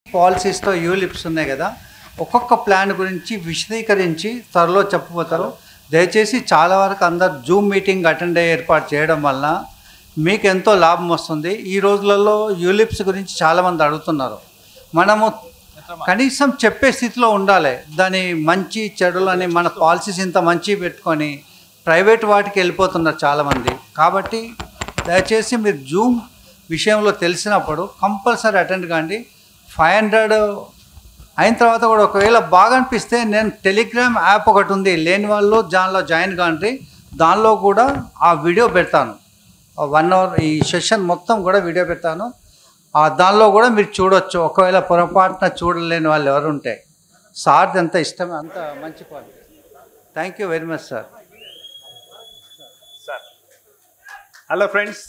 పాలసీస్తో ULIPs ఉన్నాయి కదా ఒక్కొక్క ప్లాన్ గురించి విశదీకరించి త్వరలో చెప్పబోతారు దయచేసి చాలా వరకు అందరు జూమ్ మీటింగ్ అటెండ్ అయ్యే ఏర్పాటు చేయడం వలన మీకు ఎంతో లాభం వస్తుంది ఈ రోజులలో యూలిప్స్ గురించి చాలామంది అడుగుతున్నారు మనము కనీసం చెప్పే స్థితిలో ఉండాలి దాని మంచి చెడులు అని మన పాలసీస్ ఇంత మంచి పెట్టుకొని ప్రైవేట్ వాటికి వెళ్ళిపోతున్నారు చాలామంది కాబట్టి దయచేసి మీరు జూమ్ విషయంలో తెలిసినప్పుడు కంపల్సరీ అటెండ్ కాండి ఫైవ్ హండ్రెడ్ అయిన తర్వాత కూడా ఒకవేళ బాగా అనిపిస్తే నేను టెలిగ్రామ్ యాప్ ఒకటి ఉంది లేని వాళ్ళు దానిలో జాయిన్ కాండి దానిలో కూడా ఆ వీడియో పెడతాను వన్ అవర్ ఈ సెషన్ మొత్తం కూడా వీడియో పెడతాను ఆ దానిలో కూడా మీరు చూడొచ్చు ఒకవేళ పొరపాటున చూడలేని వాళ్ళు ఎవరు ఉంటే సార్ది ఎంత ఇష్టమే అంత మంచి point thank you very much sir sir hello friends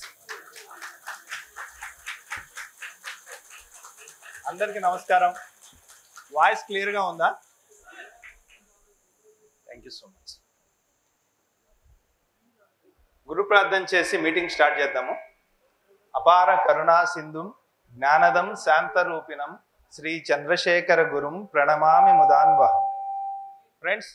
అందరికీ నమస్కారం వాయిస్ క్లియర్గా ఉందా థ్యాంక్ యూ సో మచ్ గురు ప్రార్థన చేసి మీటింగ్ స్టార్ట్ చేద్దాము అపార కరుణా సింధుం జ్ఞానదం శాంతరూపిణం శ్రీ చంద్రశేఖర గురుం ప్రణమామి ముదాన్వహం ఫ్రెండ్స్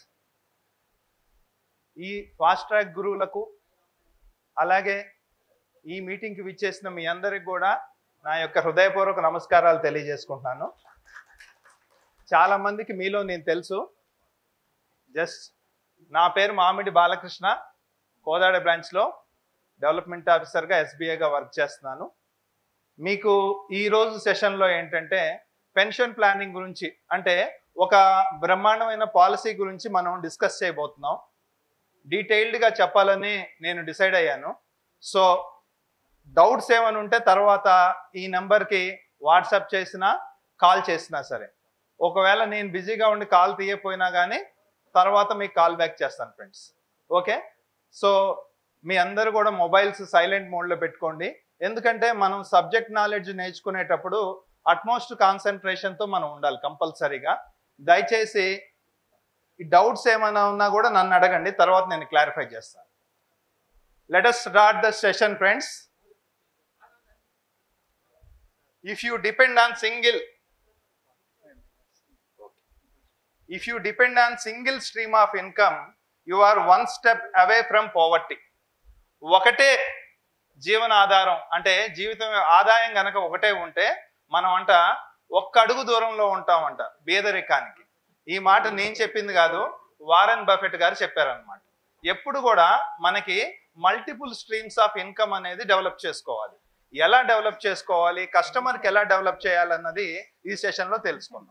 ఈ ఫాస్ట్ ట్రాక్ గురువులకు అలాగే ఈ మీటింగ్కి విచ్చేసిన మీ అందరికి కూడా నా యొక్క హృదయపూర్వక నమస్కారాలు తెలియజేసుకుంటున్నాను చాలా మందికి మీలో నేను తెలుసు జస్ట్ నా పేరు మామిడి బాలకృష్ణ కోదాడ బ్రాంచ్లో డెవలప్మెంట్ ఆఫీసర్గా ఎస్బీఐగా వర్క్ చేస్తున్నాను మీకు ఈ రోజు సెషన్లో ఏంటంటే పెన్షన్ ప్లానింగ్ గురించి అంటే ఒక బ్రహ్మాండమైన పాలసీ గురించి మనం డిస్కస్ చేయబోతున్నాం డీటెయిల్డ్గా చెప్పాలని నేను డిసైడ్ అయ్యాను సో డౌట్స్ ఏమైనా ఉంటే తర్వాత ఈ నెంబర్కి వాట్సాప్ చేసినా కాల్ చేసినా సరే ఒకవేళ నేను బిజీగా ఉండి కాల్ తీయపోయినా కానీ తర్వాత మీకు కాల్ బ్యాక్ చేస్తాను ఫ్రెండ్స్ ఓకే సో మీ అందరూ కూడా మొబైల్స్ సైలెంట్ మోడ్లో పెట్టుకోండి ఎందుకంటే మనం సబ్జెక్ట్ నాలెడ్జ్ నేర్చుకునేటప్పుడు అట్మోస్ట్ కాన్సన్ట్రేషన్తో మనం ఉండాలి కంపల్సరీగా దయచేసి ఈ డౌట్స్ ఏమైనా ఉన్నా కూడా నన్ను అడగండి తర్వాత నేను క్లారిఫై చేస్తాను let us start the session friends if you depend on single if you depend on single stream of income you are one step away from poverty ఒకటే జీవన ఆధారం అంటే జీవితం ఆదాయం గనక ఒకటే ఉంటే మనం అంట ఒక్క అడుగు దూరంలో ఉంటామంట బీదరికానికి ఈ మాట నేను చెప్పింది కాదు వారెన్ బఫెట్ గారు చెప్పారనమాట ఎప్పుడు కూడా మనకి మల్టిపుల్ స్ట్రీమ్స్ ఆఫ్ ఇన్కమ్ అనేది డెవలప్ చేసుకోవాలి ఎలా డెవలప్ చేసుకోవాలి కస్టమర్కి ఎలా డెవలప్ చేయాలన్నది ఈ సెషన్లో తెలుసుకుందాం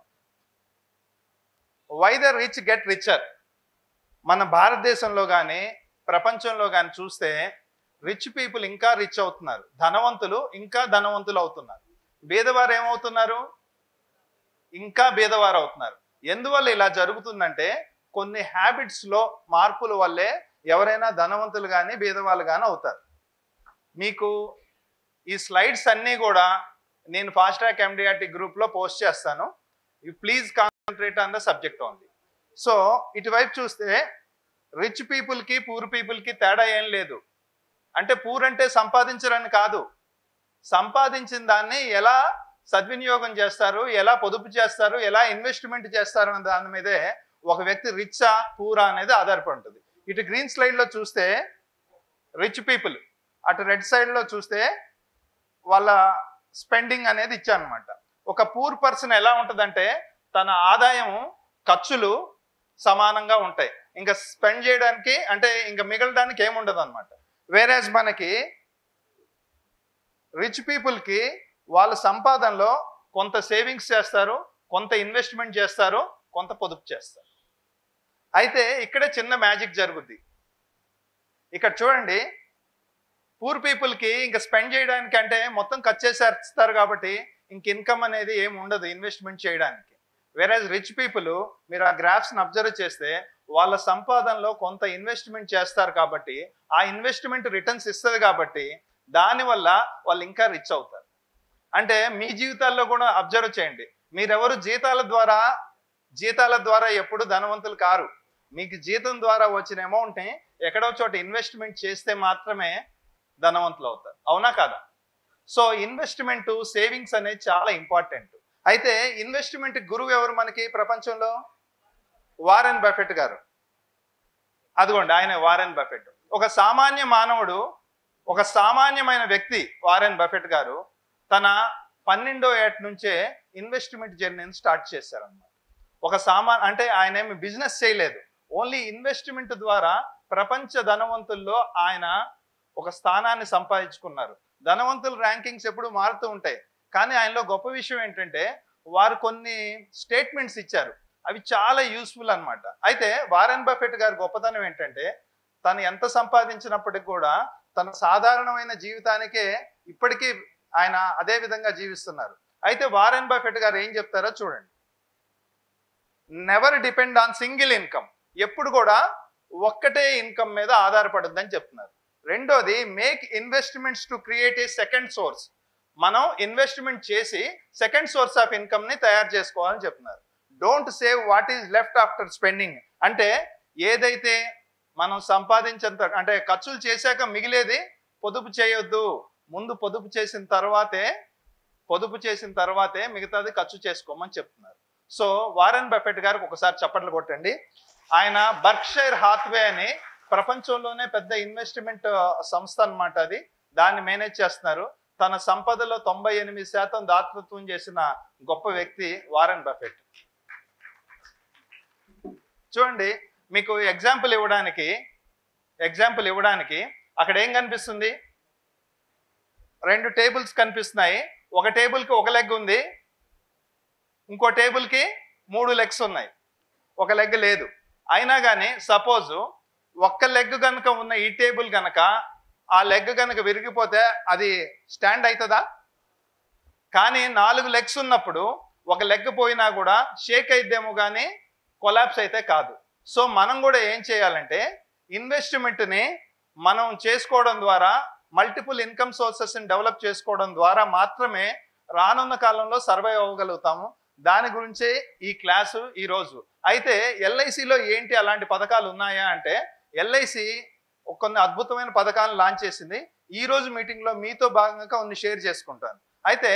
why the rich get richer మన భారతదేశంలో కానీ ప్రపంచంలో కానీ చూస్తే రిచ్ పీపుల్ ఇంకా రిచ్ అవుతున్నారు ధనవంతులు ఇంకా ధనవంతులు అవుతున్నారు బీదవారు ఏమవుతున్నారు ఇంకా బీదవారు అవుతున్నారు ఎందువల్ల ఇలా జరుగుతుందంటే కొన్ని హ్యాబిట్స్ లో మార్పుల వల్లే ఎవరైనా ధనవంతులు కానీ బీదవాళ్ళు కానీ అవుతారు మీకు ఈ స్లైడ్స్ అన్నీ కూడా నేను ఫాస్ట్ ట్రాక్ ఎండిఆర్టీ గ్రూప్లో పోస్ట్ చేస్తాను you please concentrate on the subject only so ఇటువైపు చూస్తే రిచ్ పీపుల్కి పూర్ పీపుల్కి తేడా ఏం లేదు అంటే పూర్ అంటే సంపాదించరని కాదు సంపాదించిన దాన్ని ఎలా సద్వినియోగం చేస్తారు ఎలా పొదుపు చేస్తారు ఎలా ఇన్వెస్ట్మెంట్ చేస్తారు అనే దాని మీదే ఒక వ్యక్తి రిచ్చా పూరా అనేది ఆధారపడి ఉంటుంది ఇటు గ్రీన్ స్లైడ్లో చూస్తే రిచ్ పీపుల్ అటు రెడ్ సైడ్లో చూస్తే వాళ్ళ స్పెండింగ్ అనేది ఇచ్చానమాట ఒక పూర్ పర్సన్ ఎలా ఉంటుందంటే తన ఆదాయం ఖర్చులు సమానంగా ఉంటాయి ఇంకా స్పెండ్ చేయడానికి అంటే ఇంకా మిగలడానికి ఏముండదు అనమాట వేరేజ్ మనకి రిచ్ పీపుల్కి వాళ్ళ సంపాదనలో కొంత సేవింగ్స్ చేస్తారు కొంత ఇన్వెస్ట్మెంట్ చేస్తారు కొంత పొదుపు చేస్తారు అయితే ఇక్కడే చిన్న మ్యాజిక్ జరుగుద్ది ఇక్కడ చూడండి పూర్ పీపుల్కి ఇంకా స్పెండ్ చేయడానికి అంటే మొత్తం ఖర్చు చేసేస్తారు కాబట్టి ఇంక ఇన్కమ్ అనేది ఏమి ఉండదు ఇన్వెస్ట్మెంట్ చేయడానికి వేరే రిచ్ పీపుల్ మీరు ఆ గ్రాఫ్స్ని అబ్జర్వ్ చేస్తే వాళ్ళ సంపాదనలో కొంత ఇన్వెస్ట్మెంట్ చేస్తారు కాబట్టి ఆ ఇన్వెస్ట్మెంట్ రిటర్న్స్ ఇస్తుంది కాబట్టి దానివల్ల వాళ్ళు ఇంకా రిచ్ అవుతారు అంటే మీ జీవితాల్లో కూడా అబ్జర్వ్ చేయండి మీరెవరు జీతాల ద్వారా జీతాల ద్వారా ఎప్పుడు ధనవంతులు కారు మీకు జీతం ద్వారా వచ్చిన అమౌంట్ని ఎక్కడో చోట ఇన్వెస్ట్మెంట్ చేస్తే మాత్రమే ధనవంతులు అవుతారు అవునా కాదా సో ఇన్వెస్ట్మెంట్ సేవింగ్స్ అనేది చాలా ఇంపార్టెంట్ అయితే ఇన్వెస్ట్మెంట్ గురువు ఎవరు మనకి ప్రపంచంలో వారెన్ బఫెట్ గారు అదిగోండి ఆయన వారెన్ బఫెట్ ఒక సామాన్య మానవుడు ఒక సామాన్యమైన వ్యక్తి వారెన్ బఫెట్ గారు తన పన్నెండో ఏట నుంచే ఇన్వెస్ట్మెంట్ జర్నీని స్టార్ట్ చేశారన్నమాట ఒక సామాన్ అంటే ఆయన ఏమి బిజినెస్ చేయలేదు ఓన్లీ ఇన్వెస్ట్మెంట్ ద్వారా ప్రపంచ ధనవంతుల్లో ఆయన ఒక స్థానాన్ని సంపాదించుకున్నారు ధనవంతుల ర్యాంకింగ్స్ ఎప్పుడు మారుతూ ఉంటాయి కానీ ఆయనలో గొప్ప విషయం ఏంటంటే వారు కొన్ని స్టేట్మెంట్స్ ఇచ్చారు అవి చాలా యూస్ఫుల్ అన్నమాట అయితే వారెన్ బఫెట్ గారి గొప్పతనం ఏంటంటే తను ఎంత సంపాదించినప్పటికి కూడా తన సాధారణమైన జీవితానికే ఇప్పటికీ ఆయన అదే విధంగా జీవిస్తున్నారు అయితే వారెన్ బఫెట్ గారు ఏం చెప్తారో చూడండి never depend on single income ఎప్పుడు కూడా ఒక్కటే ఇన్కమ్ మీద ఆధారపడద్దని చెప్తున్నారు రెండోది make investments to create a second source మనం ఇన్వెస్ట్మెంట్ చేసి సెకండ్ సోర్స్ ఆఫ్ ఇన్కమ్ ని తయారు చేసుకోవాలని చెప్తున్నారు don't save what is left after spending అంటే ఏదైతే మనం సంపాదించేంత అంటే ఖర్చులు చేశాక మిగిలేది పొదుపు చేయొద్దు ముందు పొదుపు చేసిన తర్వాతే పొదుపు చేసిన తర్వాతే మిగతాది ఖర్చు చేసుకోమని చెప్తున్నారు సో వారెన్ బఫెట్ గారికి ఒకసారి చప్పట్లు కొట్టండి ఆయన బర్క్షైర్ హాత్వే అని ప్రపంచంలోనే పెద్ద ఇన్వెస్ట్మెంట్ సంస్థ అన్నమాట అది దాన్ని మేనేజ్ చేస్తున్నారు తన సంపదలో తొంభై ఎనిమిది శాతం దాతృత్వం చేసిన గొప్ప వ్యక్తి వారెన్ బఫెట్ చూడండి మీకు ఎగ్జాంపుల్ ఇవ్వడానికి ఎగ్జాంపుల్ ఇవ్వడానికి అక్కడ ఏం కనిపిస్తుంది రెండు టేబుల్స్ కనిపిస్తున్నాయి ఒక టేబుల్కి ఒక లెగ్ ఉంది ఇంకో టేబుల్కి మూడు లెగ్స్ ఉన్నాయి ఒక లెగ్ లేదు అయినా కానీ సపోజ్ ఒక్క లెగ్ కనుక ఉన్న ఈ టేబుల్ కనుక ఆ లెగ్ కనుక విరిగిపోతే అది స్టాండ్ అవుతుందా కానీ నాలుగు లెగ్స్ ఉన్నప్పుడు ఒక లెగ్ పోయినా కూడా షేక్ అయిద్దేమో కానీ కొలాప్స్ అయితే కాదు సో మనం కూడా ఏం చేయాలంటే ఇన్వెస్ట్మెంట్ని మనం చేసుకోవడం ద్వారా మల్టిపుల్ ఇన్కమ్ సోర్సెస్ని డెవలప్ చేసుకోవడం ద్వారా మాత్రమే రానున్న కాలంలో సర్వైవ్ అవ్వగలుగుతాము దాని గురించే ఈ క్లాసు ఈ రోజు అయితే ఎల్ఐసిలో ఏంటి అలాంటి పథకాలు ఉన్నాయా అంటే ఎల్ఐసి కొన్ని అద్భుతమైన పథకాలను లాంచ్ చేసింది ఈ రోజు మీటింగ్లో మీతో భాగంగా కొన్ని షేర్ చేసుకుంటాను అయితే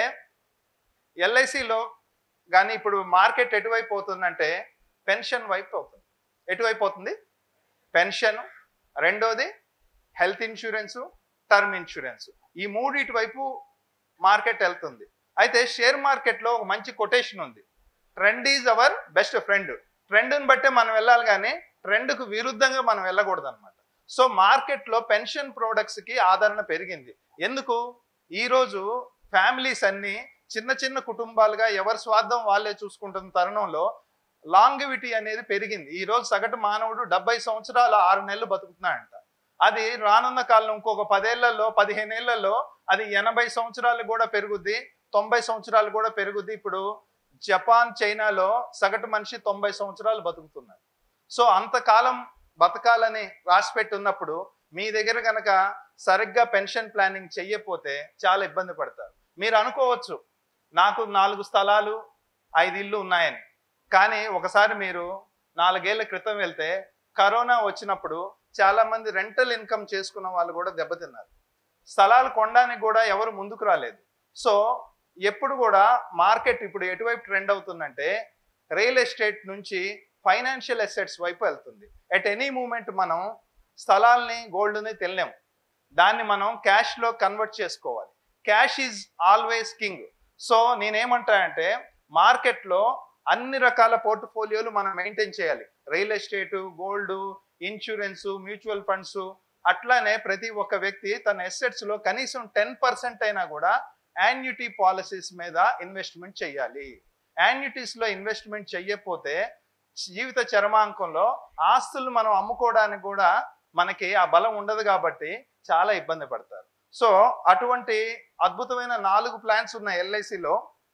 ఎల్ఐసిలో కానీ ఇప్పుడు మార్కెట్ ఎటువైపు అవుతుందంటే పెన్షన్ వైపు అవుతుంది ఎటువైపు అవుతుంది పెన్షన్ రెండోది హెల్త్ ఇన్సూరెన్సు టర్మ్ ఇన్సూరెన్స్ ఈ మూడిటి వైపు మార్కెట్ వెళ్తుంది అయితే షేర్ మార్కెట్లో ఒక మంచి కొటేషన్ ఉంది trend is our best friend ట్రెండ్ని బట్టే మనం వెళ్ళాలి కానీ ట్రెండ్కు విరుద్ధంగా మనం వెళ్ళకూడదు అనమాట సో మార్కెట్లో పెన్షన్ ప్రోడక్ట్స్కి ఆదరణ పెరిగింది ఎందుకు ఈరోజు ఫ్యామిలీస్ అన్ని చిన్న చిన్న కుటుంబాలుగా ఎవరి స్వార్థం వాళ్ళే చూసుకుంటున్న తరుణంలో లాంగివిటీ అనేది పెరిగింది ఈ రోజు సగటు మానవుడు డెబ్బై సంవత్సరాలు ఆరు నెలలు బతుకుతున్నాడంట అది రానున్న కాలం ఇంకొక పదేళ్లలో పదిహేనేళ్లలో అది ఎనభై సంవత్సరాలు కూడా పెరుగుద్ది తొంభై సంవత్సరాలు కూడా పెరుగుద్ది ఇప్పుడు జపాన్ చైనాలో సగటు మనిషి తొంభై సంవత్సరాలు బతుకుతున్నారు సో అంతకాలం బతకాలని రాసిపెట్టి ఉన్నప్పుడు మీ దగ్గర కనుక సరిగ్గా పెన్షన్ ప్లానింగ్ చెయ్యకపోతే చాలా ఇబ్బంది పడతారు మీరు అనుకోవచ్చు నాకు నాలుగు స్థలాలు ఐదు ఇల్లు ఉన్నాయని కానీ ఒకసారి మీరు నాలుగేళ్ల క్రితం వెళ్తే కరోనా వచ్చినప్పుడు చాలా మంది రెంటల్ ఇన్కమ్ చేసుకున్న వాళ్ళు కూడా దెబ్బతిన్నారు స్థలాలు కొనడానికి కూడా ఎవరు ముందుకు రాలేదు సో ఎప్పుడు కూడా మార్కెట్ ఇప్పుడు ఎటువైపు ట్రెండ్ అవుతుందంటే రియల్ ఎస్టేట్ నుంచి ఫైనాన్షియల్ అసెట్స్ వైపు వెళ్తుంది ఎట్ ఎనీ మూమెంట్ మనం స్థలాల్ని గోల్డ్ని తెల్లేం దాన్ని మనం క్యాష్లో కన్వర్ట్ చేసుకోవాలి cash is always king so నేనేమంటానంటే మార్కెట్లో అన్ని రకాల పోర్ట్ఫోలియోలు మనం మెయింటైన్ చేయాలి real estate gold insurance mutual funds అట్లానే ప్రతి ఒక్క వ్యక్తి తన assets లో కనీసం టెన్ పర్సెంట్ అయినా కూడా యాన్యుటీ పాలసీస్ మీద ఇన్వెస్ట్మెంట్ చేయాలి Annuities లో ఇన్వెస్ట్మెంట్ చెయ్యకపోతే జీవిత చరమాంకంలో ఆస్తులు మనం అమ్ముకోవడానికి కూడా మనకి ఆ బలం ఉండదు కాబట్టి చాలా ఇబ్బంది పడతారు సో అటువంటి అద్భుతమైన నాలుగు ప్లాన్స్ ఉన్న ఎల్ఐసిలో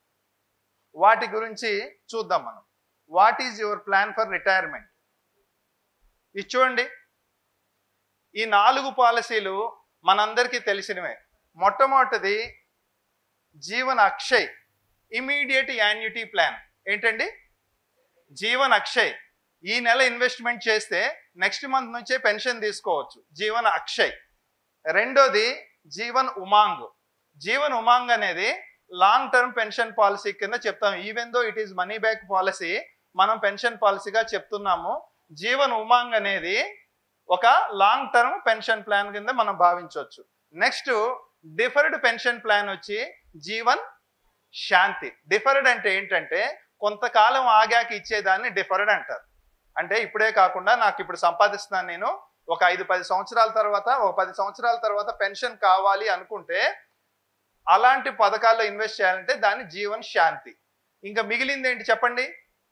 వాటి గురించి చూద్దాం మనం what is your plan for retirement ఇది చూడండి ఈ నాలుగు పాలసీలు మనందరికీ తెలిసినవే మొట్టమొదటిది Jeevan Akshay immediate annuity plan ఏంటండి జీవన్ అక్షయ్ ఈ నెల ఇన్వెస్ట్మెంట్ చేస్తే నెక్స్ట్ మంత్ నుంచే పెన్షన్ తీసుకోవచ్చు జీవన్ అక్షయ్ రెండోది జీవన్ ఉమాంగ్ జీవన్ ఉమాంగ్ అనేది లాంగ్ టర్మ్ పెన్షన్ పాలసీ కింద చెప్తాం even though it is money back policy మనం పెన్షన్ పాలసీగా చెప్తున్నాము జీవన్ ఉమాంగ్ అనేది ఒక లాంగ్ టర్మ్ పెన్షన్ ప్లాన్ కింద మనం భావించవచ్చు నెక్స్ట్ డిఫర్డ్ పెన్షన్ ప్లాన్ వచ్చి జీవన్ శాంతి డిఫర్డ్ అంటే ఏంటంటే కొంతకాలం ఆగాక ఇచ్చేదాన్ని డిఫర్డ్ అంటారు అంటే ఇప్పుడే కాకుండా నాకు ఇప్పుడు సంపాదిస్తున్నాను నేను ఒక ఐదు పది సంవత్సరాల తర్వాత ఒక పది సంవత్సరాల తర్వాత పెన్షన్ కావాలి అనుకుంటే అలాంటి పథకాల్లో ఇన్వెస్ట్ చేయాలంటే దాన్ని జీవన్ శాంతి ఇంకా మిగిలింది ఏంటి చెప్పండి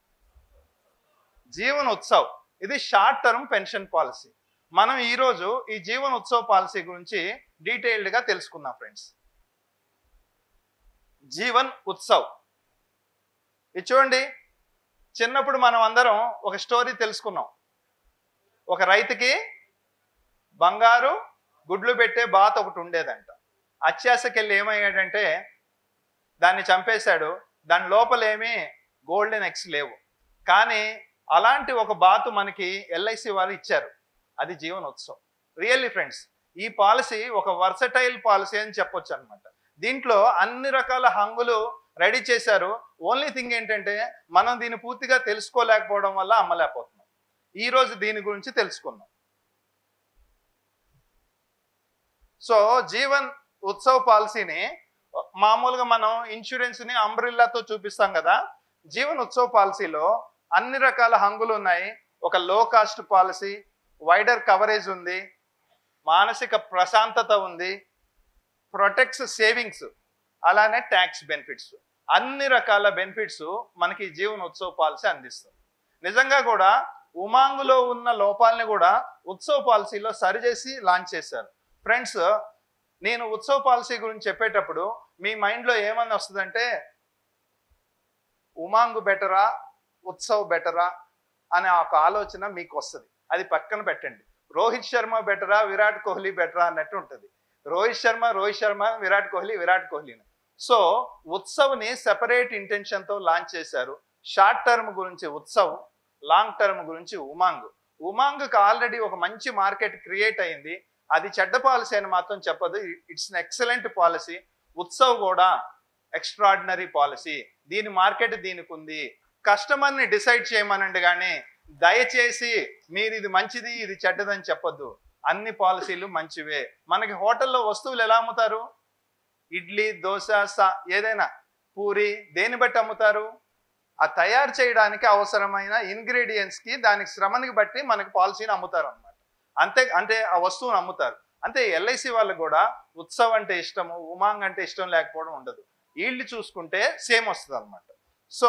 జీవన్ ఉత్సవ్ ఇది షార్ట్ టర్మ్ పెన్షన్ పాలసీ మనం ఈరోజు ఈ జీవన్ ఉత్సవ్ పాలసీ గురించి డీటెయిల్డ్గా తెలుసుకుందాం ఫ్రెండ్స్ జీవన్ ఉత్సవ్ ఇది చూడండి చిన్నప్పుడు మనం అందరం ఒక స్టోరీ తెలుసుకున్నాం ఒక రైతుకి బంగారు గుడ్లు పెట్టే బాత్ ఒకటి ఉండేదంట అత్యాశకెళ్ళి ఏమయ్యాడంటే దాన్ని చంపేశాడు దాని లోపలేమీ గోల్డెన్ ఎగ్స్ లేవు కానీ అలాంటి ఒక బాతు మనకి ఎల్ఐసి వారు ఇచ్చారు అది జీవన్ ఉత్సవం రియల్లీ ఫ్రెండ్స్ ఈ పాలసీ ఒక వర్సటైల్ పాలసీ అని చెప్పొచ్చు అనమాట దీంట్లో అన్ని రకాల హంగులు రెడీ చేశారు ఓన్లీ థింగ్ ఏంటంటే మనం దీన్ని పూర్తిగా తెలుసుకోలేకపోవడం వల్ల అమ్మలేకపోతున్నాం ఈ రోజు దీని గురించి తెలుసుకుందాం సో జీవన్ ఉత్సవ్ పాలసీని మామూలుగా మనం ఇన్సూరెన్స్ ని అంబ్రిల్లాతో చూపిస్తాం కదా జీవన్ ఉత్సవ్ పాలసీలో అన్ని రకాల హంగులు ఉన్నాయి ఒక లో కాస్ట్ పాలసీ వైడర్ కవరేజ్ ఉంది మానసిక ప్రశాంతత ఉంది ప్రొటెక్ట్స్ సేవింగ్స్ అలానే ట్యాక్స్ బెనిఫిట్స్ అన్ని రకాల బెనిఫిట్స్ మనకి ఈ జీవన్ ఉత్సవ్ పాలసీ అందిస్తుంది నిజంగా కూడా ఉమాంగులో ఉన్న లోపాలని కూడా ఉత్సవ్ పాలసీలో సరిచేసి లాంచ్ చేశారు ఫ్రెండ్స్ నేను ఉత్సవ్ పాలసీ గురించి చెప్పేటప్పుడు మీ మైండ్లో ఏమని వస్తుందంటే ఉమాంగ్ బెటరా ఉత్సవ్ బెటరా అనే ఒక ఆలోచన మీకు వస్తుంది అది పక్కన పెట్టండి రోహిత్ శర్మ బెటరా విరాట్ కోహ్లీ బెటరా అన్నట్టు ఉంటుంది రోహిత్ శర్మ రోహిత్ శర్మ విరాట్ కోహ్లీ విరాట్ కోహ్లీని సో ఉత్సవ్ని సెపరేట్ ఇంటెన్షన్తో లాంచ్ చేశారు షార్ట్ టర్మ్ గురించి ఉత్సవ్ లాంగ్ టర్మ్ గురించి ఉమాంగ్ ఉమాంగ్కి ఆల్రెడీ ఒక మంచి మార్కెట్ క్రియేట్ అయింది అది చెడ్డ పాలసీ అని మాత్రం చెప్పదు it's an excellent policy Utsav కూడా ఎక్స్ట్రాడినరీ పాలసీ దీని మార్కెట్ దీనికి ఉంది కస్టమర్ని డిసైడ్ చేయమనండి కానీ దయచేసి మీరు ఇది మంచిది ఇది చెడ్డదని చెప్పొద్దు అన్ని పాలసీలు మంచివే మనకి హోటల్లో వస్తువులు ఎలా అమ్ముతారు ఇడ్లీ దోశ సా ఏదైనా పూరి దేని బట్టి అమ్ముతారు ఆ తయారు చేయడానికి అవసరమైన ఇంగ్రీడియంట్స్ కి దానికి శ్రమనికి బట్టి మనకి పాలసీని అమ్ముతారు అనమాట అంతే అంటే ఆ వస్తువుని అమ్ముతారు అంతే ఎల్ఐసి వాళ్ళకు కూడా ఉత్సవ్ అంటే ఇష్టము ఉమాంగ్ అంటే ఇష్టం లేకపోవడం ఉండదు వీళ్ళు చూసుకుంటే సేమ్ వస్తుంది అనమాట so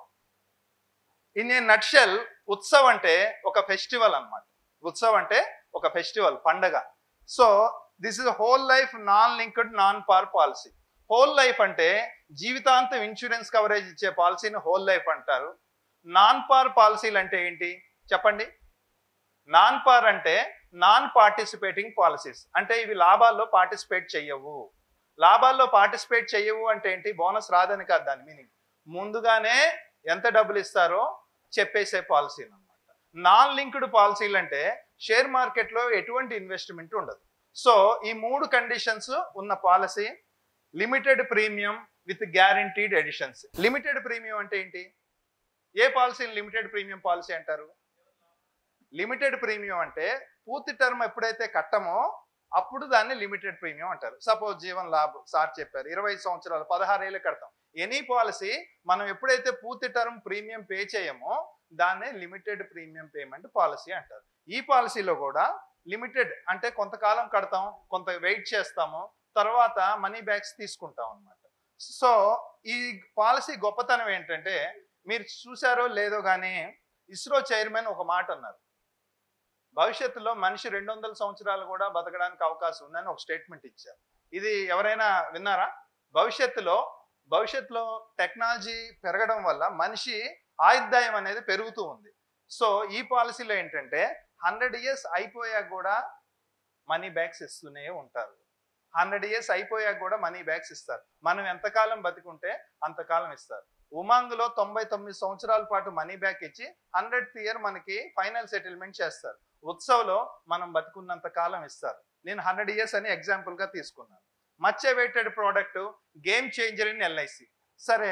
in a nutshell Utsav అంటే ఒక ఫెస్టివల్ అన్నమాట ఉత్సవ్ అంటే ఒక ఫెస్టివల్ పండగ so this is whole life non linked non par policy whole life అంటే జీవితాంతం ఇన్సూరెన్స్ కవరేజ్ ఇచ్చే పాలసీని హోల్ లైఫ్ అంటారు నాన్ పార్ పాలసీలు అంటే ఏంటి చెప్పండి నాన్ పార్ అంటే నాన్ పార్టిసిపేటింగ్ పాలసీస్ అంటే ఇవి లాభాల్లో పార్టిసిపేట్ చెయ్యవు లాభాల్లో పార్టిసిపేట్ చెయ్యవు అంటే ఏంటి బోనస్ రాదని కాదు దాని మీనింగ్ ముందుగానే ఎంత డబ్బులు ఇస్తారో చెప్పేసే పాలసీ అనమాట నాన్ లింక్డ్ పాలసీలు అంటే షేర్ మార్కెట్లో ఎటువంటి ఇన్వెస్ట్మెంట్ ఉండదు సో ఈ మూడు కండిషన్స్ ఉన్న policy limited premium with guaranteed additions limited premium అంటే ఏంటి ఏ పాలసీని లిమిటెడ్ ప్రీమియం పాలసీ అంటారు లిమిటెడ్ ప్రీమియం అంటే పూర్తి టర్మ్ ఎప్పుడైతే కట్టమో అప్పుడు దాన్ని లిమిటెడ్ ప్రీమియం అంటారు సపోజ్ జీవన్ లాభ్ సార్ చెప్పారు ఇరవై సంవత్సరాలు పదహారేళ్ళు కడతాం ఎనీ పాలసీ మనం ఎప్పుడైతే పూర్తి టర్మ్ ప్రీమియం పే చేయమో దాన్నే లిమిటెడ్ ప్రీమియం పేమెంట్ పాలసీ అంటారు ఈ పాలసీలో కూడా లిమిటెడ్ అంటే కొంతకాలం కడతాం కొంత వెయిట్ చేస్తాము తర్వాత మనీ బ్యాక్స్ తీసుకుంటాం అనమాట సో ఈ పాలసీ గొప్పతనం ఏంటంటే మీరు చూసారో లేదో కానీ ఇస్రో చైర్మన్ ఒక మాట అన్నారు భవిష్యత్తులో మనిషి రెండు వందల సంవత్సరాలు కూడా బతకడానికి అవకాశం ఉందని ఒక స్టేట్మెంట్ ఇచ్చారు ఇది ఎవరైనా విన్నారా భవిష్యత్తులో భవిష్యత్తులో టెక్నాలజీ పెరగడం వల్ల మనిషి ఆయుర్దాయం అనేది పెరుగుతూ ఉంది సో ఈ పాలసీలో ఏంటంటే హండ్రెడ్ ఇయర్స్ అయిపోయాక కూడా మనీ బ్యాక్స్ ఇస్తూనే ఉంటారు హండ్రెడ్ ఇయర్స్ అయిపోయాక కూడా మనీ బ్యాక్స్ ఇస్తారు మనం ఎంతకాలం బతికుంటే అంతకాలం ఇస్తారు ఉమాంగ్లో తొంభై తొమ్మిది సంవత్సరాల పాటు మనీ బ్యాక్ ఇచ్చి హండ్రెడ్ ఇయర్ మనకి ఫైనల్ సెటిల్మెంట్ చేస్తారు ఉత్సవ్లో మనం బతికున్నంత కాలం ఇస్తారు నేను హండ్రెడ్ ఇయర్స్ అని ఎగ్జాంపుల్గా తీసుకున్నాను much awaited product game changer in LIC సరే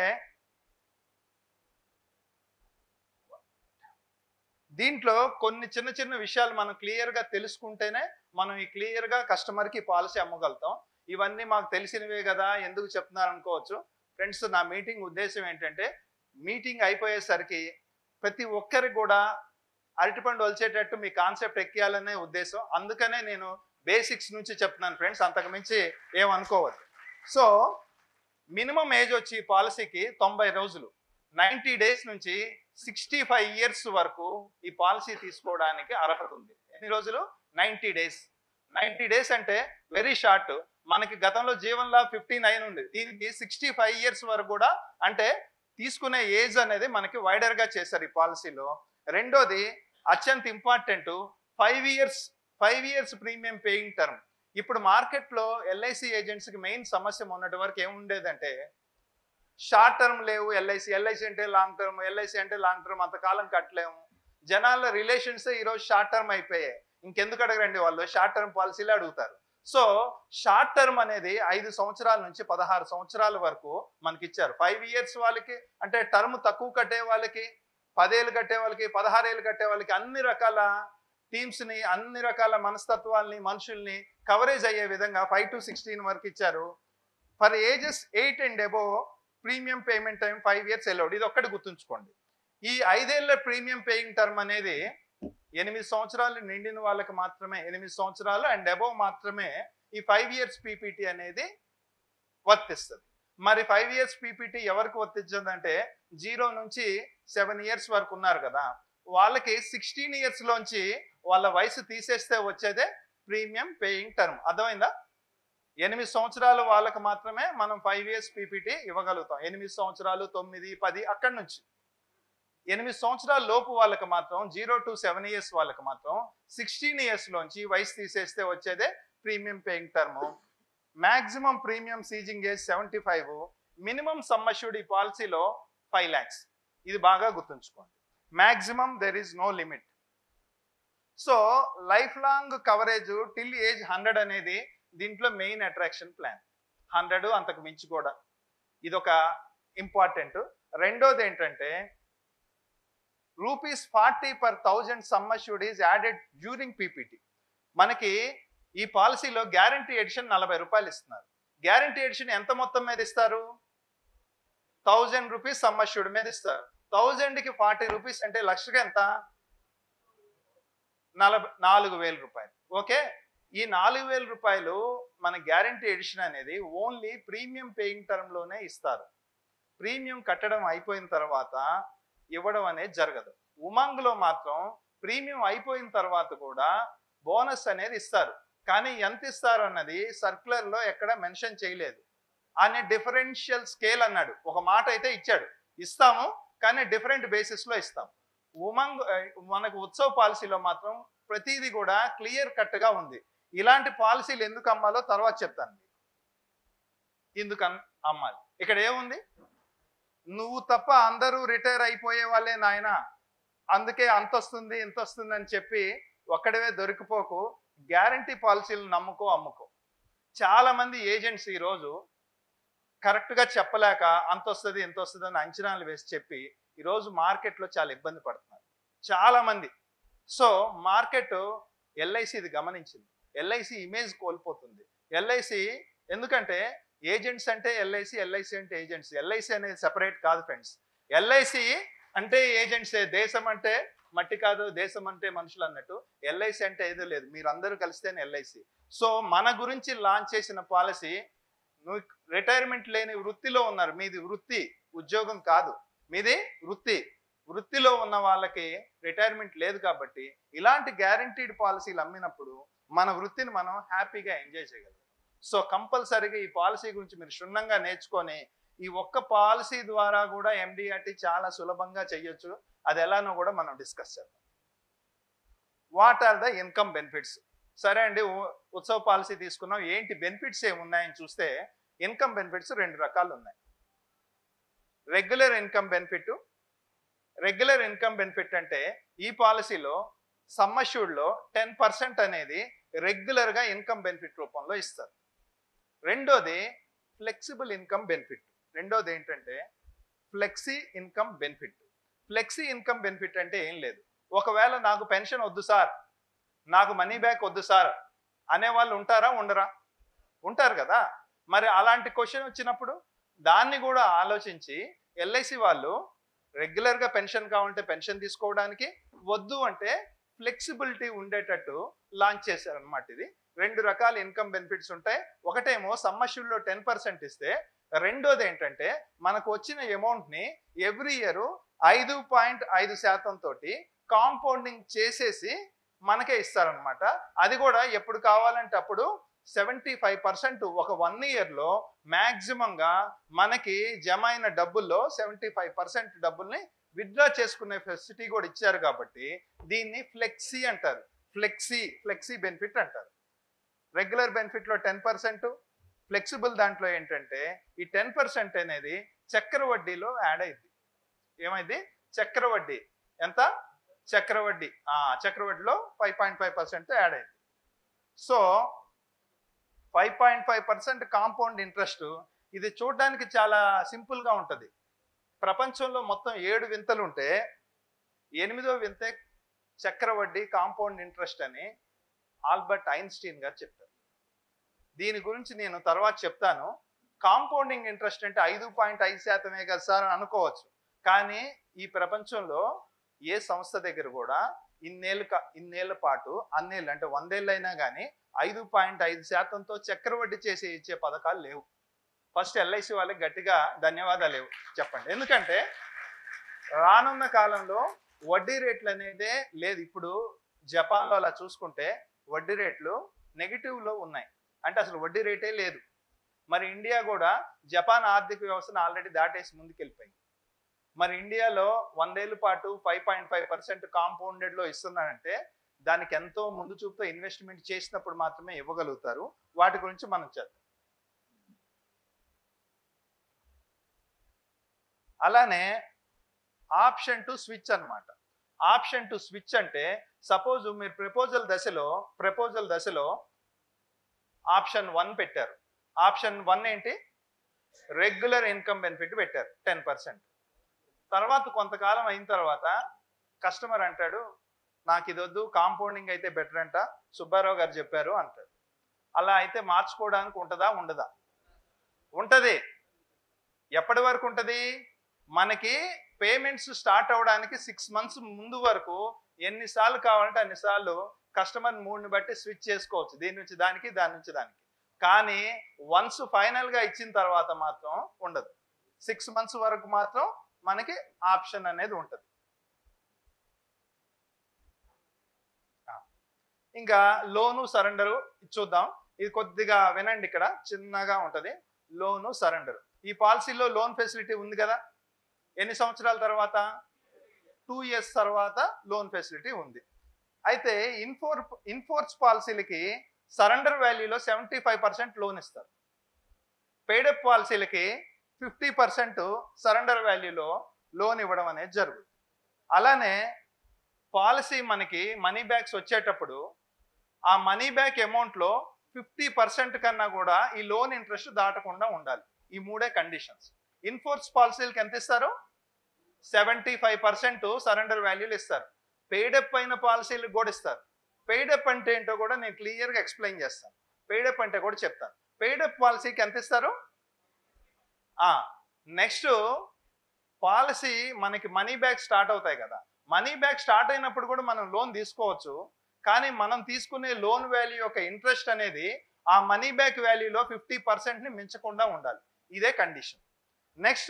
దీంట్లో కొన్ని చిన్న చిన్న విషయాలు మనం క్లియర్గా తెలుసుకుంటేనే మనం ఈ క్లియర్గా కస్టమర్కి పాలసీ అమ్మగలుగుతాం ఇవన్నీ మాకు తెలిసినవే కదా ఎందుకు చెప్తున్నారు అనుకోవచ్చు ఫ్రెండ్స్ నా మీటింగ్ ఉద్దేశం ఏంటంటే మీటింగ్ అయిపోయేసరికి ప్రతి ఒక్కరికి కూడా అరటిపండు వలిచేటట్టు మీ కాన్సెప్ట్ ఎక్కియాలనే ఉద్దేశం అందుకనే నేను బేసిక్స్ నుంచి చెప్తున్నాను ఫ్రెండ్స్ అంతకు మించి ఏమనుకోవద్దు సో మినిమం ఏజ్ వచ్చి పాలసీకి తొంభై రోజులు నైంటీ డేస్ నుంచి సిక్స్టీ ఫైవ్ ఇయర్స్ వరకు ఈ పాలసీ తీసుకోవడానికి అర్హత ఉంది ఎన్ని రోజులు నైంటీ డేస్ నైంటీ డేస్ అంటే వెరీ షార్ట్ మనకి గతంలో జీవన్ లా ఫిఫ్టీ నైన్ ఉంది దీనికి సిక్స్టీ ఫైవ్ ఇయర్స్ వరకు కూడా అంటే తీసుకునే ఏజ్ అనేది మనకి వైడర్ గా చేశారు ఈ పాలసీలో రెండోది అత్యంత important five years five years premium paying term ఇప్పుడు మార్కెట్లో ఎల్ఐసి ఏజెంట్స్కి మెయిన్ సమస్య మొన్నటి వరకు ఏముండేదంటే షార్ట్ టర్మ్ లేవు ఎల్ఐసి ఎల్ఐసి అంటే లాంగ్ టర్మ్ ఎల్ఐసి అంటే లాంగ్ టర్మ్ అంతకాలం కట్టలేము జనాల రిలేషన్స్ ఈరోజు షార్ట్ టర్మ్ అయిపోయాయి ఇంకెందుకు అడగరండి వాళ్ళు షార్ట్ టర్మ్ పాలసీలు అడుగుతారు సో షార్ట్ టర్మ్ అనేది ఐదు సంవత్సరాల నుంచి పదహారు సంవత్సరాల వరకు మనకి ఇచ్చారు ఫైవ్ ఇయర్స్ వాళ్ళకి అంటే టర్మ్ తక్కువ కట్టే వాళ్ళకి పదేళ్ళు కట్టే వాళ్ళకి పదహారేళ్ళు కట్టే వాళ్ళకి అన్ని రకాల టీమ్స్ని అన్ని రకాల మనస్తత్వాల్ని మనుషుల్ని కవరేజ్ అయ్యే విధంగా ఫైవ్ టు సిక్స్టీన్ వరకు ఇచ్చారు for ages eight and above premium payment time five years allowed ఇది ఒక్కటి గుర్తుంచుకోండి ఈ ఐదేళ్ల ప్రీమియం పేయింగ్ టర్మ్ అనేది ఎనిమిది సంవత్సరాలు నిండిన వాళ్ళకి మాత్రమే ఎనిమిది సంవత్సరాలు అండ్ అబోవ్ మాత్రమే ఈ ఫైవ్ ఇయర్స్ పీపీటీ అనేది వర్తిస్తుంది మరి ఫైవ్ ఇయర్స్ పీపీటీ ఎవరికి వర్తించదంటే జీరో నుంచి సెవెన్ ఇయర్స్ వరకు ఉన్నారు కదా వాళ్ళకి సిక్స్టీన్ ఇయర్స్ లోంచి వాళ్ళ వయసు తీసేస్తే వచ్చేదే ప్రీమియం పేయింగ్ టర్మ్ అర్థమైందా ఎనిమిది సంవత్సరాలు వాళ్ళకి మాత్రమే మనం ఫైవ్ ఇయర్స్ పీపీటీ ఇవ్వగలుగుతాం ఎనిమిది సంవత్సరాలు తొమ్మిది పది అక్కడి నుంచి ఎనిమిది సంవత్సరాల లోపు వాళ్ళకి మాత్రం జీరో టు సెవెన్ ఇయర్స్ వాళ్ళకి మాత్రం సిక్స్టీన్ ఇయర్స్ లోంచి వయసు తీసేస్తే వచ్చేదే premium paying term maximum premium ceasing age seventy five minimum sum assured ఈ పాలసీలో ఫైవ్ ల్యాక్స్ ఇది బాగా గుర్తుంచుకోండి maximum there is no limit so life long coverage till age hundred అనేది దీంట్లో మెయిన్ అట్రాక్షన్ ప్లాన్ హండ్రెడ్ అంతకు మించి కూడా ఇది ఒక ఇంపార్టెంట్ రెండోది ఏంటంటే rupees forty per thousand sum assured is added during PPT మనకి ఈ పాలసీలో గ్యారంటీ ఎడిషన్ నలభై రూపాయలు ఇస్తున్నారు గ్యారంటీ ఎడిషన్ ఎంత మొత్తం మీద ఇస్తారు థౌజండ్ రూపీస్ సమ్మష్యూడ్ మీద ఇస్తారు థౌజండ్కి ఫార్టీ రూపీస్ అంటే లక్షగా ఎంత నలభై నాలుగు వేల రూపాయలు ఓకే ఈ నాలుగు వేల రూపాయలు మన గ్యారంటీ ఎడిషన్ అనేది ఓన్లీ ప్రీమియం పేయింగ్ టర్మ్లోనే ఇస్తారు ప్రీమియం కట్టడం అయిపోయిన తర్వాత ఇవ్వడం అనేది జరగదు ఉమంగ్లో మాత్రం ప్రీమియం అయిపోయిన తర్వాత కూడా బోనస్ అనేది ఇస్తారు కానీ ఎంత ఇస్తారు అన్నది సర్క్యులర్లో ఎక్కడ మెన్షన్ చేయలేదు అనే డిఫరెన్షియల్ స్కేల్ అన్నాడు ఒక మాట అయితే ఇచ్చాడు ఇస్తాము కానీ డిఫరెంట్ బేసిస్లో ఇస్తాం ఉమంగ్ ఆ, మనకు ఉత్సవ్ పాలసీలో మాత్రం ప్రతిదీ కూడా క్లియర్ కట్గా ఉంది ఇలాంటి పాలసీలు ఎందుకు అమ్మాలో తర్వాత చెప్తాను మీకు ఎందుకు అమ్- అమ్మాలి ఇక్కడ ఏముంది నువ్వు తప్ప అందరూ రిటైర్ అయిపోయే వాళ్ళే నాయన అందుకే అంత వస్తుంది ఇంత వస్తుంది అని చెప్పి ఒక్కడవే దొరికిపోకు గ్యారంటీ పాలసీలు నమ్ముకో అమ్ముకో చాలా మంది ఏజెంట్స్ ఈరోజు కరెక్ట్గా చెప్పలేక అంత వస్తుంది ఎంత వస్తుంది అని అంచనాలు వేసి చెప్పి ఈరోజు మార్కెట్లో చాలా ఇబ్బంది పడుతున్నారు చాలా మంది సో మార్కెట్ ఎల్ఐసి ఇది గమనించింది ఎల్ఐసి ఇమేజ్ కోల్పోతుంది ఎల్ఐసి ఎందుకంటే ఏజెంట్స్ అంటే ఎల్ఐసి ఎల్ఐసి అంటే ఏజెంట్స్ ఎల్ఐసి అనేది సెపరేట్ కాదు ఫ్రెండ్స్ ఎల్ఐసి అంటే ఏజెంట్సే దేశం అంటే మట్టి కాదు దేశం అంటే మనుషులు అన్నట్టు ఎల్ఐసి అంటే ఏదో లేదు మీరు అందరూ కలిస్తేనే ఎల్ఐసి సో మన గురించి లాంచ్ చేసిన పాలసీ నువ్వు రిటైర్మెంట్ లేని వృత్తిలో ఉన్నారు మీది వృత్తి ఉద్యోగం కాదు మీది వృత్తి వృత్తిలో ఉన్న వాళ్ళకి రిటైర్మెంట్ లేదు కాబట్టి ఇలాంటి గ్యారంటీడ్ పాలసీలు అమ్మినప్పుడు మన వృత్తిని మనం హ్యాపీగా ఎంజాయ్ చేయగలం సో కంపల్సరీగా ఈ పాలసీ గురించి మీరు క్షుణ్ణంగా నేర్చుకొని ఈ ఒక్క పాలసీ ద్వారా కూడా ఎండిఆర్టీ చాలా సులభంగా చేయొచ్చు అది ఎలానో కూడా మనం డిస్కస్ చేద్దాం what are the income benefits సరే అండి ఉ- ఉత్సవ పాలసీ తీసుకున్నాం ఏంటి బెనిఫిట్స్ ఏమున్నాయని చూస్తే ఇన్కమ్ బెనిఫిట్స్ రెండు రకాలు ఉన్నాయి regular income benefit regular income benefit అంటే ఈ పాలసీలో సమ్మష్యూడ్లో టెన్ పర్సెంట్ అనేది రెగ్యులర్గా ఇన్కమ్ బెనిఫిట్ రూపంలో ఇస్తారు రెండోది ఫ్లెక్సిబుల్ ఇన్కమ్ బెనిఫిట్ రెండోది ఏంటంటే flexi income benefit flexi income benefit అంటే ఏం లేదు ఒకవేళ నాకు పెన్షన్ వద్దు సార్ నాకు మనీ బ్యాక్ వద్దు సార్ అనేవాళ్ళు ఉంటారా ఉండరా ఉంటారు కదా మరి అలాంటి క్వశ్చన్ వచ్చినప్పుడు దాన్ని కూడా ఆలోచించి ఎల్ఐసి వాళ్ళు రెగ్యులర్గా పెన్షన్ కావాలంటే పెన్షన్ తీసుకోవడానికి వద్దు అంటే ఫ్లెక్సిబిలిటీ ఉండేటట్టు లాంచ్ చేశారనమాట ఇది రెండు రకాల ఇన్కమ్ బెనిఫిట్స్ ఉంటాయి ఒకటేమో సమ్మర్షుల్లో టెన్ పర్సెంట్ ఇస్తే రెండోది ఏంటంటే మనకు వచ్చిన అమౌంట్ని ఎవ్రీ ఇయర్ ఐదు పాయింట్ ఐదు శాతం తోటి కాంపౌండింగ్ చేసేసి మనకే ఇస్తారనమాట అది కూడా ఎప్పుడు కావాలంటే అప్పుడు సెవెంటీ ఫైవ్ పర్సెంట్ ఒక వన్ ఇయర్లో మ్యాక్సిమంగా మనకి జమ అయిన డబ్బుల్లో సెవెంటీ ఫైవ్ పర్సెంట్ డబ్బుల్ని విత్డ్రా చేసుకునే ఫెసిలిటీ కూడా ఇచ్చారు కాబట్టి దీన్ని ఫ్లెక్సీ అంటారు ఫ్లెక్సీ ఫ్లెక్సీ బెనిఫిట్ అంటారు రెగ్యులర్ బెనిఫిట్లో టెన్ పర్సెంట్ ఫ్లెక్సిబుల్ దాంట్లో ఏంటంటే ఈ టెన్ పర్సెంట్ అనేది చక్ర వడ్డీలో యాడ్ అయింది ఏమైంది చక్ర వడ్డీ ఎంత చక్రవడ్డీ ఆ, చక్రవడ్డీలో five point five percent add అయింది so five point five percent compound interest ఇది చూడడానికి చాలా సింపుల్గా ఉంటుంది ప్రపంచంలో మొత్తం ఏడు వింతలు ఉంటే ఎనిమిదో వింతే చక్రవడ్డీ కాంపౌండ్ ఇంట్రెస్ట్ అని ఆల్బర్ట్ ఐన్స్టీన్ గారు చెప్పారు దీని గురించి నేను తర్వాత చెప్తాను కాంపౌండింగ్ ఇంట్రెస్ట్ అంటే ఐదు పాయింట్ ఐదు శాతమే కదా సార్ అని అనుకోవచ్చు కానీ ఈ ప్రపంచంలో ఏ సంస్థ దగ్గర కూడా ఇన్నేళ్ళు కా- ఇన్నేళ్ల పాటు అన్నేళ్ళు అంటే వందేళ్ళు అయినా కానీ ఐదు పాయింట్ ఐదు శాతంతో చక్రవడ్డీ చేసి ఇచ్చే పథకాలు లేవు ఫస్ట్ ఎల్ఐసి వాళ్ళకి గట్టిగా ధన్యవాదాలు లేవు చెప్పండి ఎందుకంటే రానున్న కాలంలో వడ్డీ రేట్లు అనేదే లేదు ఇప్పుడు జపాన్లో అలా చూసుకుంటే వడ్డీ రేట్లు నెగిటివ్లో ఉన్నాయి అంటే అసలు వడ్డీ రేటే లేదు మరి ఇండియా కూడా జపాన్ ఆర్థిక వ్యవస్థను ఆల్రెడీ దాటేసి ముందుకెళ్ళిపోయింది మరి ఇండియాలో వందేళ్ల పాటు ఫైవ్ పాయింట్ ఫైవ్ పర్సెంట్ కాంపౌండెడ్లో ఇస్తున్నారంటే దానికి ఎంతో ముందు చూపుతో ఇన్వెస్ట్మెంట్ చేసినప్పుడు మాత్రమే ఇవ్వగలుగుతారు వాటి గురించి మనం చేద్దాం అలానే ఆప్షన్ టు స్విచ్ అన్నమాట ఆప్షన్ టు స్విచ్ అంటే సపోజ్ మీరు ప్రపోజల్ దశలో ప్రపోజల్ దశలో ఆప్షన్ వన్ పెట్టారు ఆప్షన్ వన్ ఏంటి రెగ్యులర్ ఇన్కమ్ బెనిఫిట్ పెట్టారు టెన్ పర్సెంట్ తర్వాత కొంతకాలం అయిన తర్వాత కస్టమర్ అంటాడు నాకు ఇది వద్దు కాంపౌండింగ్ అయితే బెటర్ అంట సుబ్బారావు గారు చెప్పారు అంటాడు అలా అయితే మార్చుకోవడానికి ఉంటుందా ఉండదా ఉంటది ఎప్పటి వరకు ఉంటది మనకి పేమెంట్స్ స్టార్ట్ అవడానికి సిక్స్ మంత్స్ ముందు వరకు ఎన్నిసార్లు కావాలంటే అన్నిసార్లు కస్టమర్ మూడ్ని బట్టి స్విచ్ చేసుకోవచ్చు దీని నుంచి దానికి దాని నుంచి దానికి కానీ వన్స్ ఫైనల్ గా ఇచ్చిన తర్వాత మాత్రం ఉండదు సిక్స్ మంత్స్ వరకు మాత్రం మనకి ఆప్షన్ అనేది ఉంటుంది ఆ. ఇంకా లోను సరెండరు చూద్దాం ఇది కొద్దిగా వినండి ఇక్కడ చిన్నగా ఉంటది లోను సరెండర్ ఈ పాలసీలో లోన్ ఫెసిలిటీ ఉంది కదా ఎన్ని సంవత్సరాల తర్వాత టూ ఇయర్స్ తర్వాత లోన్ ఫెసిలిటీ ఉంది అయితే ఇన్ఫోర్ ఇన్ఫోర్స్ పాలసీలకి సరెండర్ వాల్యూలో సెవెంటీ ఫైవ్ పర్సెంట్ లోన్ ఇస్తారు పెయిడప్ పాలసీలకి ఫిఫ్టీ పర్సెంట్ సరెండర్ వాల్యూలో లోన్ ఇవ్వడం అనేది జరుగుతుంది అలానే పాలసీ మనకి మనీ బ్యాక్స్ వచ్చేటప్పుడు ఆ మనీ బ్యాక్ అమౌంట్లో ఫిఫ్టీ పర్సెంట్ కన్నా కూడా ఈ లోన్ ఇంట్రెస్ట్ దాటకుండా ఉండాలి ఈ మూడే కండిషన్స్ ఇన్ఫోర్స్ పాలసీలకి ఎంత ఇస్తారు సెవెంటీ ఫైవ్ పర్సెంట్ సరెండర్ వాల్యూలు ఇస్తారు పెయిడప్ అయిన పాలసీలకు కూడా ఇస్తారు పెయిడప్ అంటే ఏంటో కూడా నేను క్లియర్గా ఎక్స్ప్లెయిన్ చేస్తాను పెయిడప్ అంటే కూడా చెప్తాను పెయిడప్ పాలసీకి ఎంత ఇస్తారు నెక్స్ట్ పాలసీ మనకి మనీ బ్యాక్ స్టార్ట్ అవుతాయి కదా మనీ బ్యాక్ స్టార్ట్ అయినప్పుడు కూడా మనం లోన్ తీసుకోవచ్చు కానీ మనం తీసుకునే లోన్ వాల్యూ యొక్క ఇంట్రెస్ట్ అనేది ఆ మనీ బ్యాక్ వాల్యూలో ఫిఫ్టీ పర్సెంట్ని మించకుండా ఉండాలి ఇదే కండిషన్ నెక్స్ట్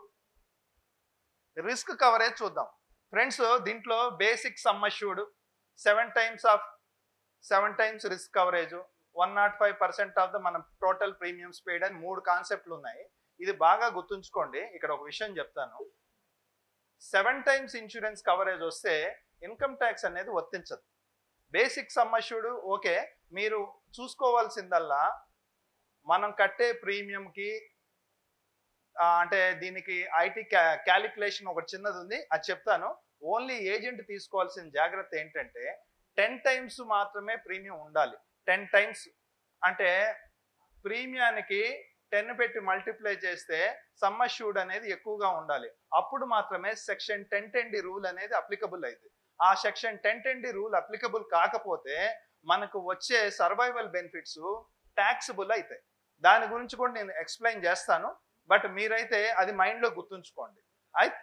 రిస్క్ కవరేజ్ చూద్దాం ఫ్రెండ్స్ దీంట్లో basic sum assured seven times of seven times risk coverage one not five percent of the మనం టోటల్ ప్రీమియమ్స్ పేడ్ అని మూడు కాన్సెప్ట్లు ఉన్నాయి ఇది బాగా గుర్తుంచుకోండి ఇక్కడ ఒక విషయం చెప్తాను సెవెన్ టైమ్స్ ఇన్సూరెన్స్ కవరేజ్ వస్తే ఇన్కమ్ ట్యాక్స్ అనేది వర్తించదు బేసిక్ సమ్మష్యూడ్ ఓకే మీరు చూసుకోవాల్సిందల్లా మనం కట్టే ప్రీమియంకి ఆ, అంటే దీనికి ఐటీ క్యాలిక్యులేషన్ ఒకటి చిన్నది ఉంది అది చెప్తాను ఓన్లీ ఏజెంట్ తీసుకోవాల్సిన జాగ్రత్త ఏంటంటే టెన్ టైమ్స్ మాత్రమే ప్రీమియం ఉండాలి టెన్ టైమ్స్ అంటే ప్రీమియానికి టెన్ పెట్టి మల్టిప్లై చేస్తే సమ్మష్యూడ్ అనేది ఎక్కువగా ఉండాలి అప్పుడు మాత్రమే section ten ten D rule అనేది అప్లికబుల్ అయింది ఆ section ten ten D rule applicable కాకపోతే మనకు వచ్చే సర్వైవల్ బెనిఫిట్స్ ట్యాక్సిబుల్ అవుతాయి దాని గురించి కూడా నేను ఎక్స్ప్లెయిన్ చేస్తాను బట్ మీరైతే అది మైండ్లో గుర్తుంచుకోండి అయితే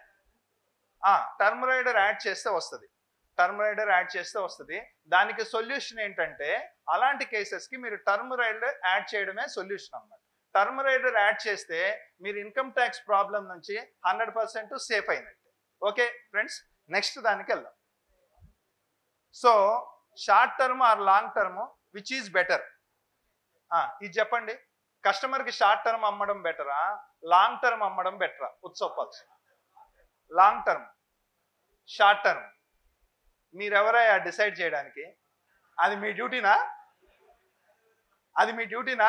టర్మ్ రైడర్ యాడ్ చేస్తే వస్తుంది టర్మ్ రైడర్ యాడ్ చేస్తే వస్తుంది దానికి సొల్యూషన్ ఏంటంటే అలాంటి కేసెస్కి మీరు టర్మ్ రైడర్ యాడ్ చేయడమే సొల్యూషన్ అన్నమాట టర్మ్ రైడర్ యాడ్ చేస్తే మీరు ఇన్కమ్ ట్యాక్స్ ప్రాబ్లం నుంచి హండ్రెడ్ పర్సెంట్ సేఫ్ అయినట్టే ఓకే ఫ్రెండ్స్ నెక్స్ట్ దానికి వెళ్దాం so short term or long term which is better ఇది చెప్పండి కస్టమర్కి షార్ట్ టర్మ్ అమ్మడం బెటరా లాంగ్ టర్మ్ అమ్మడం బెటరా Utsav plus long term short term మీరెవరయ్యా డిసైడ్ చేయడానికి అది మీ డ్యూటీనా అది మీ డ్యూటీనా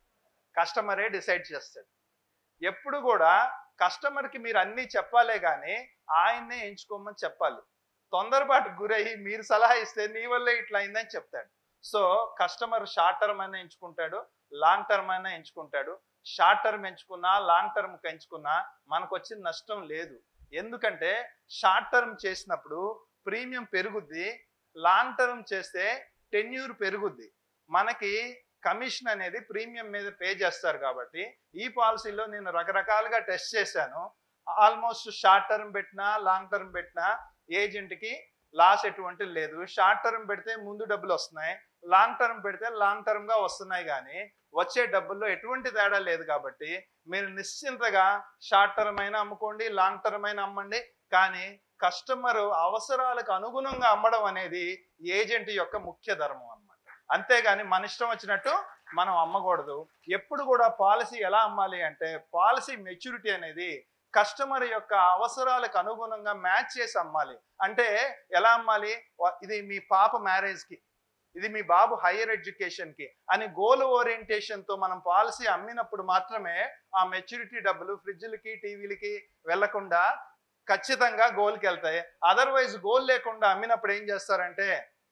కస్టమరే డిసైడ్ చేస్తాడు ఎప్పుడు కూడా కస్టమర్కి మీరు అన్నీ చెప్పాలే కానీ ఆయన్నే ఎంచుకోమని చెప్పాలి తొందరపాటు గురయ్యి మీరు సలహా ఇస్తే నీ వల్లే ఇట్లా అయిందని చెప్తాడు సో కస్టమర్ షార్ట్ టర్మ్ అయినా ఎంచుకుంటాడు లాంగ్ టర్మ్ అయినా ఎంచుకుంటాడు షార్ట్ టర్మ్ ఎంచుకున్నా లాంగ్ టర్మ్ ఎంచుకున్నా మనకు వచ్చిన నష్టం లేదు ఎందుకంటే షార్ట్ టర్మ్ చేసినప్పుడు ప్రీమియం పెరుగుద్ది లాంగ్ టర్మ్ చేస్తే టెన్యూర్ పెరుగుద్ది మనకి కమిషన్ అనేది ప్రీమియం మీద పే చేస్తారు కాబట్టి ఈ పాలసీలో నేను రకరకాలుగా టెస్ట్ చేశాను ఆల్మోస్ట్ షార్ట్ టర్మ్ పెట్టినా లాంగ్ టర్మ్ పెట్టినా ఏజెంట్కి లాస్ ఎటువంటి లేదు షార్ట్ టర్మ్ పెడితే ముందు డబ్బులు వస్తున్నాయి లాంగ్ టర్మ్ పెడితే లాంగ్ టర్మ్గా వస్తున్నాయి కానీ వచ్చే డబ్బుల్లో ఎటువంటి తేడా లేదు కాబట్టి మీరు నిశ్చింతగా షార్ట్ టర్మ్ అయినా అమ్ముకోండి లాంగ్ టర్మ్ అయినా అమ్మండి కానీ కస్టమర్ అవసరాలకు అనుగుణంగా అమ్మడం అనేది ఏజెంట్ యొక్క ముఖ్య ధర్మం అన్నమాట అంతేగాని మన ఇష్టం వచ్చినట్టు మనం అమ్మకూడదు ఎప్పుడు కూడా పాలసీ ఎలా అమ్మాలి అంటే పాలసీ మెచ్యూరిటీ అనేది కస్టమర్ యొక్క అవసరాలకు అనుగుణంగా మ్యాచ్ చేసి అమ్మాలి అంటే ఎలా అమ్మాలి వా- ఇది మీ పాప మ్యారేజ్కి ఇది మీ బాబు హైయర్ ఎడ్యుకేషన్కి అని గోల్ ఓరియంటేషన్తో మనం పాలసీ అమ్మినప్పుడు మాత్రమే ఆ మెచ్యూరిటీ డబ్బులు ఫ్రిడ్జ్లకి టీవీలకి వెళ్లకుండా ఖచ్చితంగా గోల్కి వెళ్తాయి అదర్వైజ్ గోల్ లేకుండా అమ్మినప్పుడు ఏం చేస్తారంటే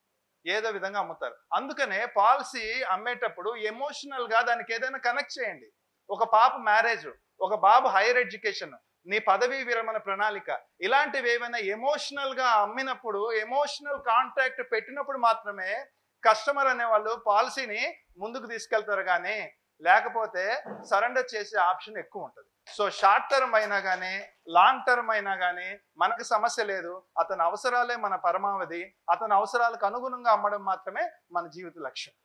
ఏదో విధంగా అమ్ముతారు అందుకనే పాలసీ అమ్మేటప్పుడు ఎమోషనల్ గా దానికి ఏదైనా కనెక్ట్ చేయండి ఒక పాప మ్యారేజ్ ఒక బాబు హైయర్ ఎడ్యుకేషన్ నీ పదవీ విరమణ ప్రణాళిక ఇలాంటివి ఏమైనా ఎమోషనల్ గా అమ్మినప్పుడు ఎమోషనల్ కాంటాక్ట్ పెట్టినప్పుడు మాత్రమే కస్టమర్ అనే వాళ్ళు పాలసీని ముందుకు తీసుకెళ్తారు కానీ లేకపోతే సరెండర్ చేసే ఆప్షన్ ఎక్కువ ఉంటుంది సో షార్ట్ టర్మ్ అయినా కానీ లాంగ్ టర్మ్ అయినా కానీ మనకు సమస్య లేదు అతని అవసరాలే మన పరమావధి అతని అవసరాలకు అనుగుణంగా అమ్మడం మాత్రమే మన జీవిత లక్ష్యం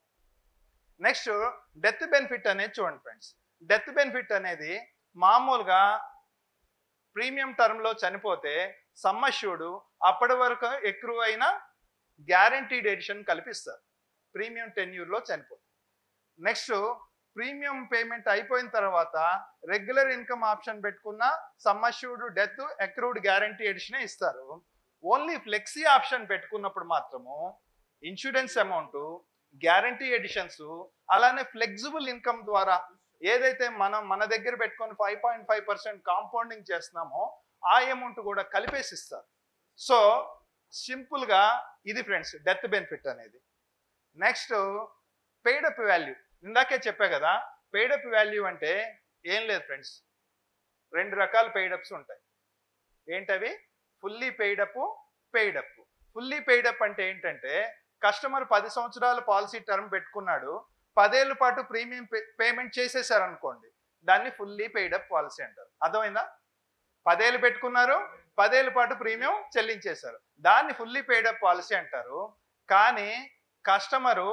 నెక్స్ట్ డెత్ బెనిఫిట్ అనేది చూడండి ఫ్రెండ్స్ డెత్ బెనిఫిట్ అనేది మామూలుగా ప్రీమియం టర్మ్లో చనిపోతే సమ్మష్యూడు అప్పటి వరకు ఎక్కువ అయిన గ్యారంటీడ్ ఎడిషన్ కల్పిస్తారు ప్రీమియం టెన్యూర్లో చనిపోతే నెక్స్ట్ ప్రీమియం పేమెంట్ అయిపోయిన తర్వాత రెగ్యులర్ ఇన్కమ్ ఆప్షన్ పెట్టుకున్న సమ్మష్యూడ్ డెత్ అక్రూడ్ గ్యారంటీ ఎడిషనే ఇస్తారు ఓన్లీ ఫ్లెక్సీ ఆప్షన్ పెట్టుకున్నప్పుడు మాత్రము ఇన్సూరెన్స్ అమౌంట్ గ్యారంటీ ఎడిషన్స్ అలానే ఫ్లెక్సిబుల్ ఇన్కమ్ ద్వారా ఏదైతే మనం మన దగ్గర పెట్టుకొని five point five percent compounding చేస్తున్నామో ఆ అమౌంట్ కూడా కలిపేసి ఇస్తారు సో సింపుల్గా ఇది ఫ్రెండ్స్ డెత్ బెనిఫిట్ అనేది నెక్స్ట్ పెయిడప్ వాల్యూ ఇందాకే చెప్పా కదా పెయిడప్ వాల్యూ అంటే ఏం లేదు ఫ్రెండ్స్ రెండు రకాల పెయిడప్స్ ఉంటాయి ఏంటవి fully paid up paid up fully paid up అంటే ఏంటంటే కస్టమర్ పది సంవత్సరాల పాలసీ టర్మ్ పెట్టుకున్నాడు పదేళ్ల పాటు ప్రీమియం పేమెంట్ చేసేసారు అనుకోండి దాన్ని ఫుల్లీ పెయిడప్ పాలసీ అంటారు అర్థమైందా పదేళ్ళు పెట్టుకున్నారు పదేళ్ల పాటు ప్రీమియం చెల్లించేశారు దాన్ని ఫుల్లీ పెయిడప్ పాలసీ అంటారు కానీ కస్టమరు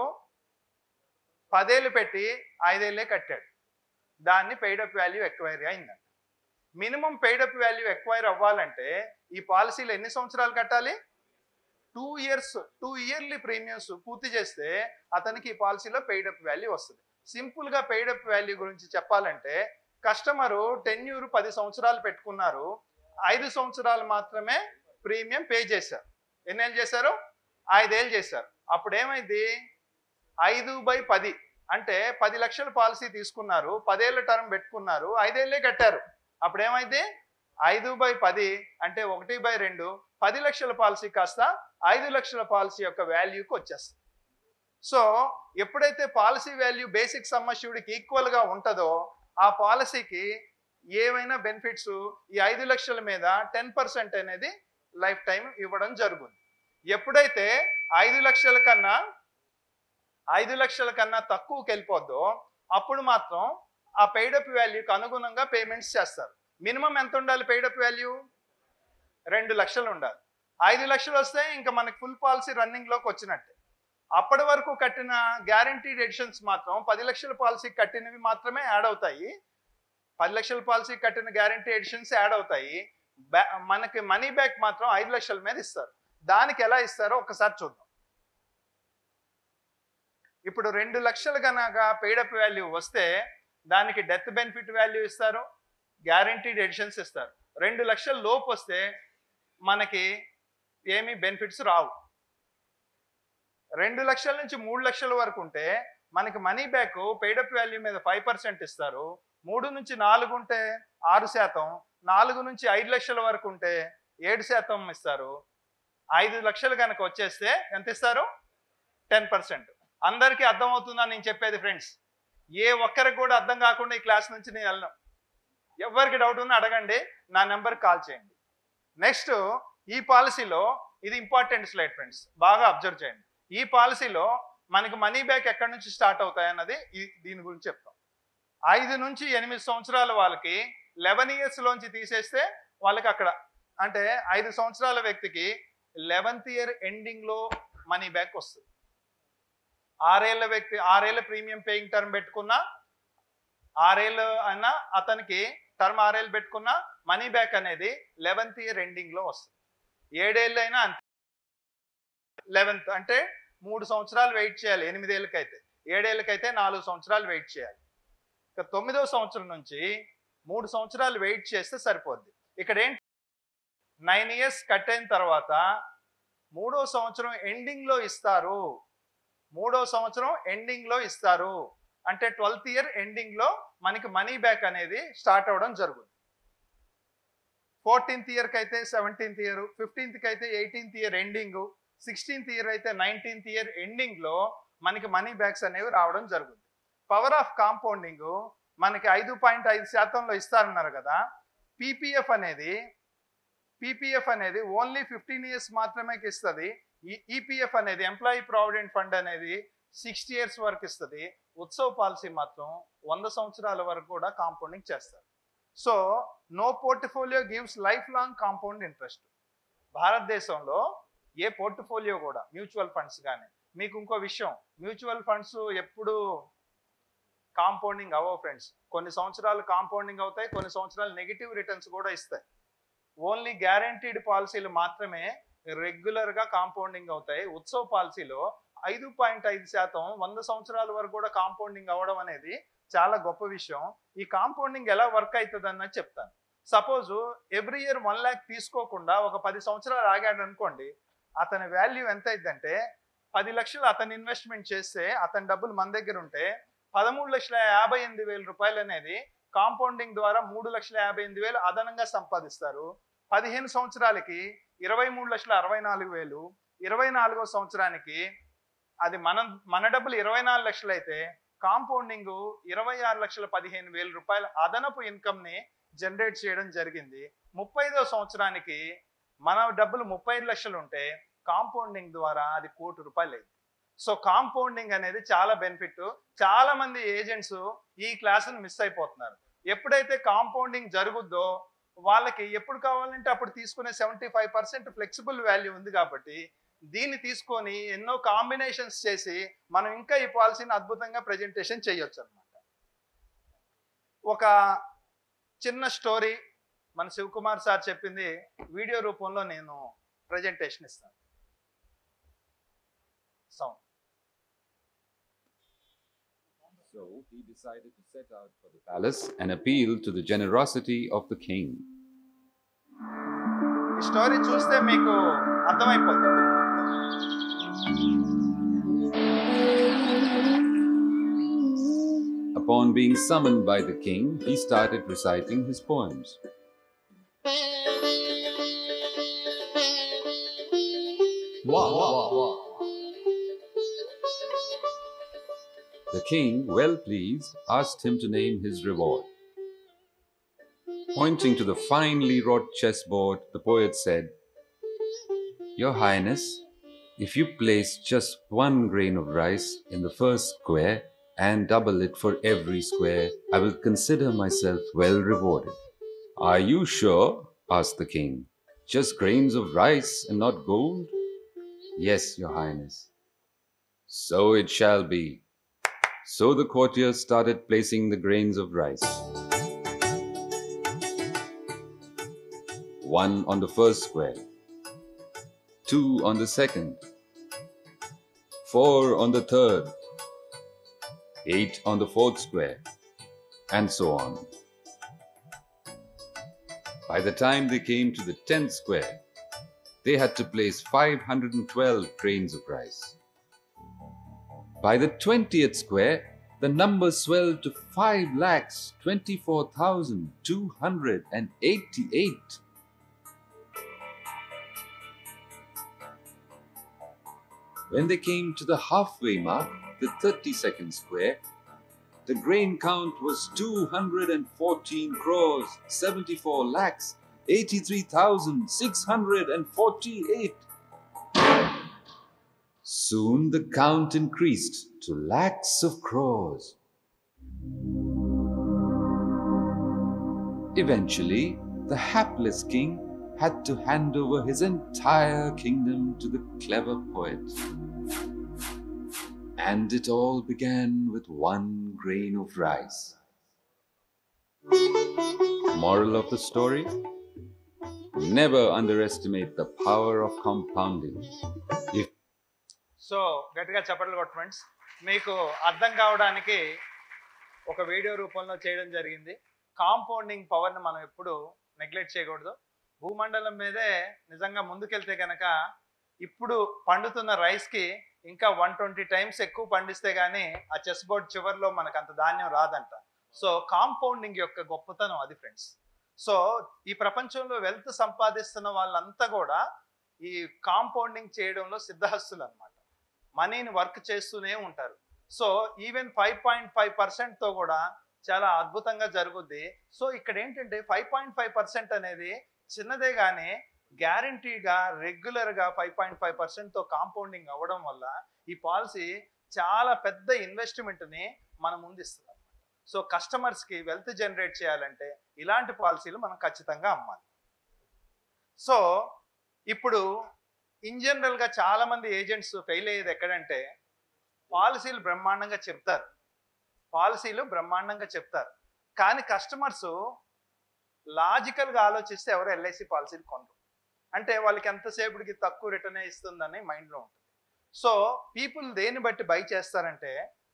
పదేళ్ళు పెట్టి ఐదేళ్లే కట్టాడు దాన్ని పెయిడప్ వాల్యూ ఎక్వైరీ అయిందంట మినిమం పెయిడప్ వాల్యూ ఎక్వైర్ అవ్వాలంటే ఈ పాలసీలు ఎన్ని సంవత్సరాలు కట్టాలి two years two yearly premiums పూర్తి చేస్తే అతనికి ఈ పాలసీలో పెయిడప్ వాల్యూ వస్తుంది సింపుల్గా పెయిడప్ వాల్యూ గురించి చెప్పాలంటే కస్టమరు టెన్యూర్ పది సంవత్సరాలు పెట్టుకున్నారు ఐదు సంవత్సరాలు మాత్రమే ప్రీమియం పే చేశారు ఎన్నేళ్ళు చేశారు ఐదేళ్ళు చేశారు అప్పుడు ఏమైంది ఐదు బై పది అంటే పది లక్షల పాలసీ తీసుకున్నారు పదేళ్ల టర్మ్ పెట్టుకున్నారు ఐదేళ్లే కట్టారు అప్పుడు ఏమైంది ఐదు బై పది అంటే ఒకటి బై రెండు పది లక్షల పాలసీ కాస్త ఐదు లక్షల పాలసీ యొక్క వాల్యూకి వచ్చేస్తుంది సో ఎప్పుడైతే పాలసీ వాల్యూ బేసిక్ సమ్మష్యూడ్కి ఈక్వల్గా ఉంటుందో ఆ పాలసీకి ఏవైనా బెనిఫిట్స్ ఈ ఐదు లక్షల మీద టెన్ పర్సెంట్ అనేది లైఫ్ టైం ఇవ్వడం జరుగుతుంది ఎప్పుడైతే ఐదు లక్షల కన్నా ఐదు లక్షల కన్నా తక్కువకి వెళ్ళిపోద్దో అప్పుడు మాత్రం ఆ పెయిడప్ వాల్యూకి అనుగుణంగా పేమెంట్స్ చేస్తారు మినిమం ఎంత ఉండాలి పెయిడప్ వాల్యూ రెండు లక్షలు ఉండాలి ఐదు లక్షలు వస్తే ఇంకా మనకి ఫుల్ పాలసీ రన్నింగ్లోకి వచ్చినట్టే అప్పటి వరకు కట్టిన గ్యారంటీడ్ ఎడిషన్స్ మాత్రం పది లక్షల పాలసీ కట్టినవి మాత్రమే యాడ్ అవుతాయి పది లక్షల పాలసీ కట్టిన గ్యారంటీ ఎడిషన్స్ యాడ్ అవుతాయి బ్యా- మనకి మనీ బ్యాక్ మాత్రం ఐదు లక్షల మీద ఇస్తారు దానికి ఎలా ఇస్తారో ఒకసారి చూద్దాం ఇప్పుడు రెండు లక్షలు కనుక పెయిడప్ వాల్యూ వస్తే దానికి డెత్ బెనిఫిట్ వాల్యూ ఇస్తారు గ్యారంటీడ్ ఎడిషన్స్ ఇస్తారు రెండు లక్షల లోపు వస్తే మనకి ఏమీ బెనిఫిట్స్ రావు రెండు లక్షల నుంచి మూడు లక్షల వరకు ఉంటే మనకి మనీ బ్యాక్ పెయిడప్ వాల్యూ మీద ఫైవ్ పర్సెంట్ ఇస్తారు మూడు నుంచి నాలుగు ఉంటే ఆరు శాతం నాలుగు నుంచి ఐదు లక్షల వరకు ఉంటే ఏడు శాతం ఇస్తారు ఐదు లక్షలు కనుక వచ్చేస్తే ఎంత ఇస్తారు టెన్ పర్సెంట్ అందరికీ అర్థమవుతుందా నేను చెప్పేది ఫ్రెండ్స్ ఏ ఒక్కరికి కూడా అర్థం కాకుండా ఈ క్లాస్ నుంచి నేను వెళ్ళను ఎవరికి డౌట్ ఉన్నా అడగండి నా నెంబర్కి కాల్ చేయండి నెక్స్ట్ ఈ పాలసీలో ఇది ఇంపార్టెంట్ స్లైడ్ ఫ్రెండ్స్ బాగా అబ్జర్వ్ చేయండి ఈ పాలసీలో మనకి మనీ బ్యాక్ ఎక్కడి నుంచి స్టార్ట్ అవుతాయి అన్నది ఈ- దీని గురించి చెప్తాం ఐదు నుంచి ఎనిమిది సంవత్సరాల వాళ్ళకి లెవెన్ ఇయర్స్ లోంచి తీసేస్తే వాళ్ళకి అక్కడ అంటే ఐదు సంవత్సరాల వ్యక్తికి లెవెన్త్ ఇయర్ ఎండింగ్ లో మనీ బ్యాక్ వస్తుంది ఆరేళ్ల వ్యక్తి ఆరేళ్ల ప్రీమియం పేయింగ్ టర్మ్ పెట్టుకున్నా ఆరేళ్ళు అయినా అతనికి టర్మ్ ఆరేళ్ళు పెట్టుకున్నా మనీ బ్యాక్ అనేది లెవెన్త్ ఇయర్ ఎండింగ్ లో వస్తుంది ఏడేళ్ళు అయినా అంతే లెవెన్త్ అంటే మూడు సంవత్సరాలు వెయిట్ చేయాలి ఎనిమిదేళ్ళకైతే ఏడేళ్ళకైతే నాలుగు సంవత్సరాలు వెయిట్ చేయాలి ఇక తొమ్మిదో సంవత్సరం నుంచి మూడు సంవత్సరాలు వెయిట్ చేస్తే సరిపోద్ది ఇక్కడ ఏంటి నైన్ ఇయర్స్ కట్ అయిన తర్వాత మూడో సంవత్సరం ఎండింగ్ లో ఇస్తారు మూడో సంవత్సరం ఎండింగ్ లో ఇస్తారు అంటే ట్వెల్త్ ఇయర్ ఎండింగ్ లో మనకి మనీ బ్యాక్ అనేది స్టార్ట్ అవ్వడం జరుగుతుంది ఫోర్టీన్త్ ఇయర్కి అయితే సెవెంటీన్త్ ఇయర్ ఫిఫ్టీన్త్కి అయితే eighteenth year ending sixteenth year అయితే నైన్టీన్త్ ఇయర్ ఎండింగ్ లో మనకి మనీ బ్యాక్స్ అనేవి రావడం జరుగుతుంది పవర్ ఆఫ్ కాంపౌండింగ్ మనకి ఐదు పాయింట్ ఐదు శాతంలో ఇస్తారన్నారు కదా పీపీఎఫ్ అనేది పీపీఎఫ్ అనేది ఓన్లీ ఫిఫ్టీన్ ఇయర్స్ మాత్రమే ఇస్తుంది ఈ ఈపీఎఫ్ అనేది ఎంప్లాయీ ప్రావిడెంట్ ఫండ్ అనేది సిక్స్టీ ఇయర్స్ వరకు ఇస్తుంది ఉత్సవ్ పాలసీ మాత్రం వంద సంవత్సరాల వరకు కూడా కాంపౌండింగ్ చేస్తారు so no portfolio gives life long compound interest భారతదేశంలో ఏ పోర్ట్ఫోలియో కూడా మ్యూచువల్ ఫండ్స్ కానీ మీకు ఇంకో విషయం మ్యూచువల్ ఫండ్స్ ఎప్పుడు కాంపౌండింగ్ అవ్వవు ఫ్రెండ్స్ కొన్ని సంవత్సరాలు కాంపౌండింగ్ అవుతాయి కొన్ని సంవత్సరాలు నెగిటివ్ రిటర్న్స్ కూడా ఇస్తాయి ఓన్లీ గ్యారంటీడ్ పాలసీలు మాత్రమే రెగ్యులర్ గా కాంపౌండింగ్ అవుతాయి ఉత్సవ్ పాలసీలో ఐదు పాయింట్ ఐదు శాతం వంద సంవత్సరాల వరకు కూడా కాంపౌండింగ్ అవ్వడం అనేది చాలా గొప్ప విషయం ఈ కాంపౌండింగ్ ఎలా వర్క్ అవుతుంది అన్నది చెప్తాను suppose every year one lakh తీసుకోకుండా ఒక పది సంవత్సరాలు ఆగాడు అనుకోండి అతని వాల్యూ ఎంత అయిందంటే పది లక్షలు అతను ఇన్వెస్ట్మెంట్ చేస్తే అతని డబ్బులు మన దగ్గర ఉంటే పదమూడు లక్షల యాభై ఎనిమిది వేల రూపాయలు అనేది కాంపౌండింగ్ ద్వారా మూడు లక్షల యాభై ఎనిమిది వేలు అదనంగా సంపాదిస్తారు పదిహేను సంవత్సరాలకి ఇరవై మూడు లక్షల అరవై నాలుగు వేలు ఇరవై నాలుగో సంవత్సరానికి అది మన మన డబ్బులు ఇరవై నాలుగు లక్షలు అయితే కాంపౌండింగ్ ఇరవై ఆరు లక్షల పదిహేను వేల రూపాయల అదనపు ఇన్కమ్ ని జనరేట్ చేయడం జరిగింది ముప్పై ఐదో సంవత్సరానికి మన డబ్బులు ముప్పై ఐదు లక్షలు ఉంటే కాంపౌండింగ్ ద్వారా అది కోటి రూపాయలు అయింది సో కాంపౌండింగ్ అనేది చాలా బెనిఫిట్ చాలా మంది ఏజెంట్స్ ఈ క్లాసును మిస్ అయిపోతున్నారు ఎప్పుడైతే కాంపౌండింగ్ జరుగుద్దో వాళ్ళకి ఎప్పుడు కావాలంటే అప్పుడు తీసుకునే seventy five percent flexible value ఉంది కాబట్టి దీన్ని తీసుకొని ఎన్నో కాంబినేషన్స్ చేసి మనం ఇంకా ఈ పాలసీని అద్భుతంగా ప్రజెంటేషన్ చేయొచ్చు అనమాట ఒక చిన్న స్టోరీ మన శివకుమార్ సార్ చెప్పింది వీడియో రూపంలో నేను ప్రజెంటేషన్ ఇస్తాను sound So he decided to set out for the palace and appeal to the generosity of the king. ఈ స్టోరీ చూస్తే మీకు అర్థమైపోతుంది Upon being summoned by the king, he started reciting his poems. The king, well pleased, asked him to name his reward. Pointing to the finely wrought chessboard, the poet said, Your Highness, if you place just one grain of rice in the first square and double it for every square, I will consider myself well rewarded. Are you sure? asked the king. Just grains of rice and not gold? Yes, Your Highness. So it shall be. So the courtiers started placing the grains of rice. One on the first square, two on the second, four on the third, eight on the fourth square, and so on. By the time they came to the tenth square, they had to place 512 grains of rice. By the 20th square, the number swelled to 5 lakhs 24,288. When they came to the halfway mark, the 32nd square, the grain count was 214 crores 74 lakhs 83,648. Soon the count increased to lakhs of crores. Eventually, the hapless king had to hand over his entire kingdom to the clever poet. And it all began with one grain of rice. Moral of the story? Never underestimate the power of compounding. If so గట్టిగా చప్పట్లు కొట్టు friends మీకు అర్థం కావడానికి ఒక video రూపంలో చేయడం జరిగింది కాంపౌండింగ్ పవర్ని మనం ఎప్పుడు నెగ్లెక్ట్ చేయకూడదు భూమండలం మీదే నిజంగా ముందుకెళ్తే కనుక ఇప్పుడు పండుతున్న రైస్కి ఇంకా వన్ ట్వంటీ టైమ్స్ ఎక్కువ పండిస్తే కానీ ఆ చెస్ బోర్డ్ చివరిలో మనకు అంత ధాన్యం రాదంట సో కాంపౌండింగ్ యొక్క గొప్పతనం అది ఫ్రెండ్స్ సో ఈ ప్రపంచంలో వెల్త్ సంపాదిస్తున్న వాళ్ళంతా కూడా ఈ కాంపౌండింగ్ చేయడంలో సిద్ధహస్తులు అనమాట మనీని వర్క్ చేస్తూనే ఉంటారు so even five point five పర్సెంట్తో కూడా చాలా అద్భుతంగా జరుగుద్ది సో ఇక్కడ ఏంటంటే ఫైవ్ పాయింట్ ఫైవ్ పర్సెంట్ అనేది చిన్నదే కానీ గ్యారంటీగా రెగ్యులర్గా ఫైవ్ పాయింట్ ఫైవ్ పర్సెంట్తో కాంపౌండింగ్ అవ్వడం వల్ల ఈ పాలసీ చాలా పెద్ద ఇన్వెస్ట్మెంట్ని మన ముందిస్తుంది సో కస్టమర్స్కి వెల్త్ జనరేట్ చేయాలంటే ఇలాంటి పాలసీలు మనం ఖచ్చితంగా అమ్మాలి సో ఇప్పుడు ఇన్ జనరల్గా చాలా మంది ఏజెంట్స్ ఫెయిల్ అయ్యేది ఎక్కడంటే పాలసీలు బ్రహ్మాండంగా చెప్తారు పాలసీలు బ్రహ్మాండంగా చెప్తారు కానీ కస్టమర్స్ లాజికల్గా ఆలోచిస్తే ఎవరు ఎల్ఐసి పాలసీలు కొనరు అంటే వాళ్ళకి ఎంతసేపటికి తక్కువ రిటర్న్ ఇస్తుందని మైండ్లో ఉంటుంది సో పీపుల్ దేన్ని బట్టి బై చేస్తారంటే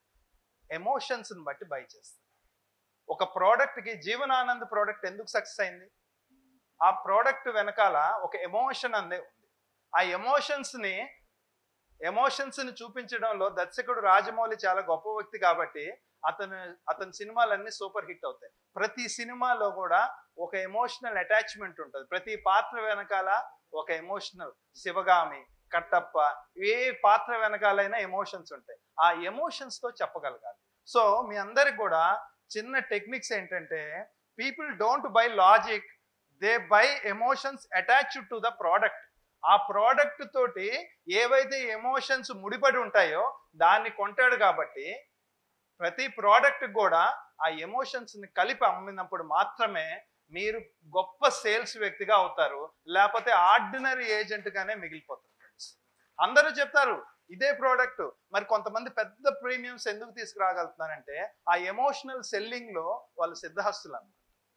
ఎమోషన్స్ని బట్టి బై చేస్తారు ఒక ప్రోడక్ట్కి జీవనానంద్ ప్రోడక్ట్ ఎందుకు సక్సెస్ అయింది ఆ ప్రోడక్ట్ వెనకాల ఒక ఎమోషన్ అందే ఉంది ఆ ఎమోషన్స్ని ఎమోషన్స్ని చూపించడంలో దర్శకుడు రాజమౌళి చాలా గొప్ప వ్యక్తి కాబట్టి అతను అతని సినిమాలన్నీ సూపర్ హిట్ అవుతాయి ప్రతి సినిమాలో కూడా ఒక ఎమోషనల్ అటాచ్మెంట్ ఉంటుంది ప్రతి పాత్ర వెనకాల ఒక ఎమోషనల్ శివగామి కట్టప్ప ఏ పాత్ర వెనకాలైనా ఎమోషన్స్ ఉంటాయి ఆ ఎమోషన్స్తో చెప్పగలగాలి సో మీ అందరికి కూడా చిన్న టెక్నిక్స్ ఏంటంటే people don't buy logic they buy emotions attached to the product ఆ ప్రోడక్ట్ తోటి ఏవైతే ఎమోషన్స్ ముడిపడి ఉంటాయో దాన్ని కొంటాడు కాబట్టి ప్రతి ప్రోడక్ట్ కూడా ఆ ఎమోషన్స్ని కలిపి అమ్మినప్పుడు మాత్రమే మీరు గొప్ప సేల్స్ వ్యక్తిగా అవుతారు లేకపోతే ఆర్డినరీ ఏజెంట్గానే మిగిలిపోతారు ఫ్రెండ్స్ అందరూ చెప్తారు ఇదే ప్రోడక్ట్ మరి కొంతమంది పెద్ద ప్రీమియమ్స్ ఎందుకు తీసుకురాగలుగుతున్నారంటే ఆ ఎమోషనల్ సెల్లింగ్లో వాళ్ళు సిద్ధహస్తులు అన్నమాట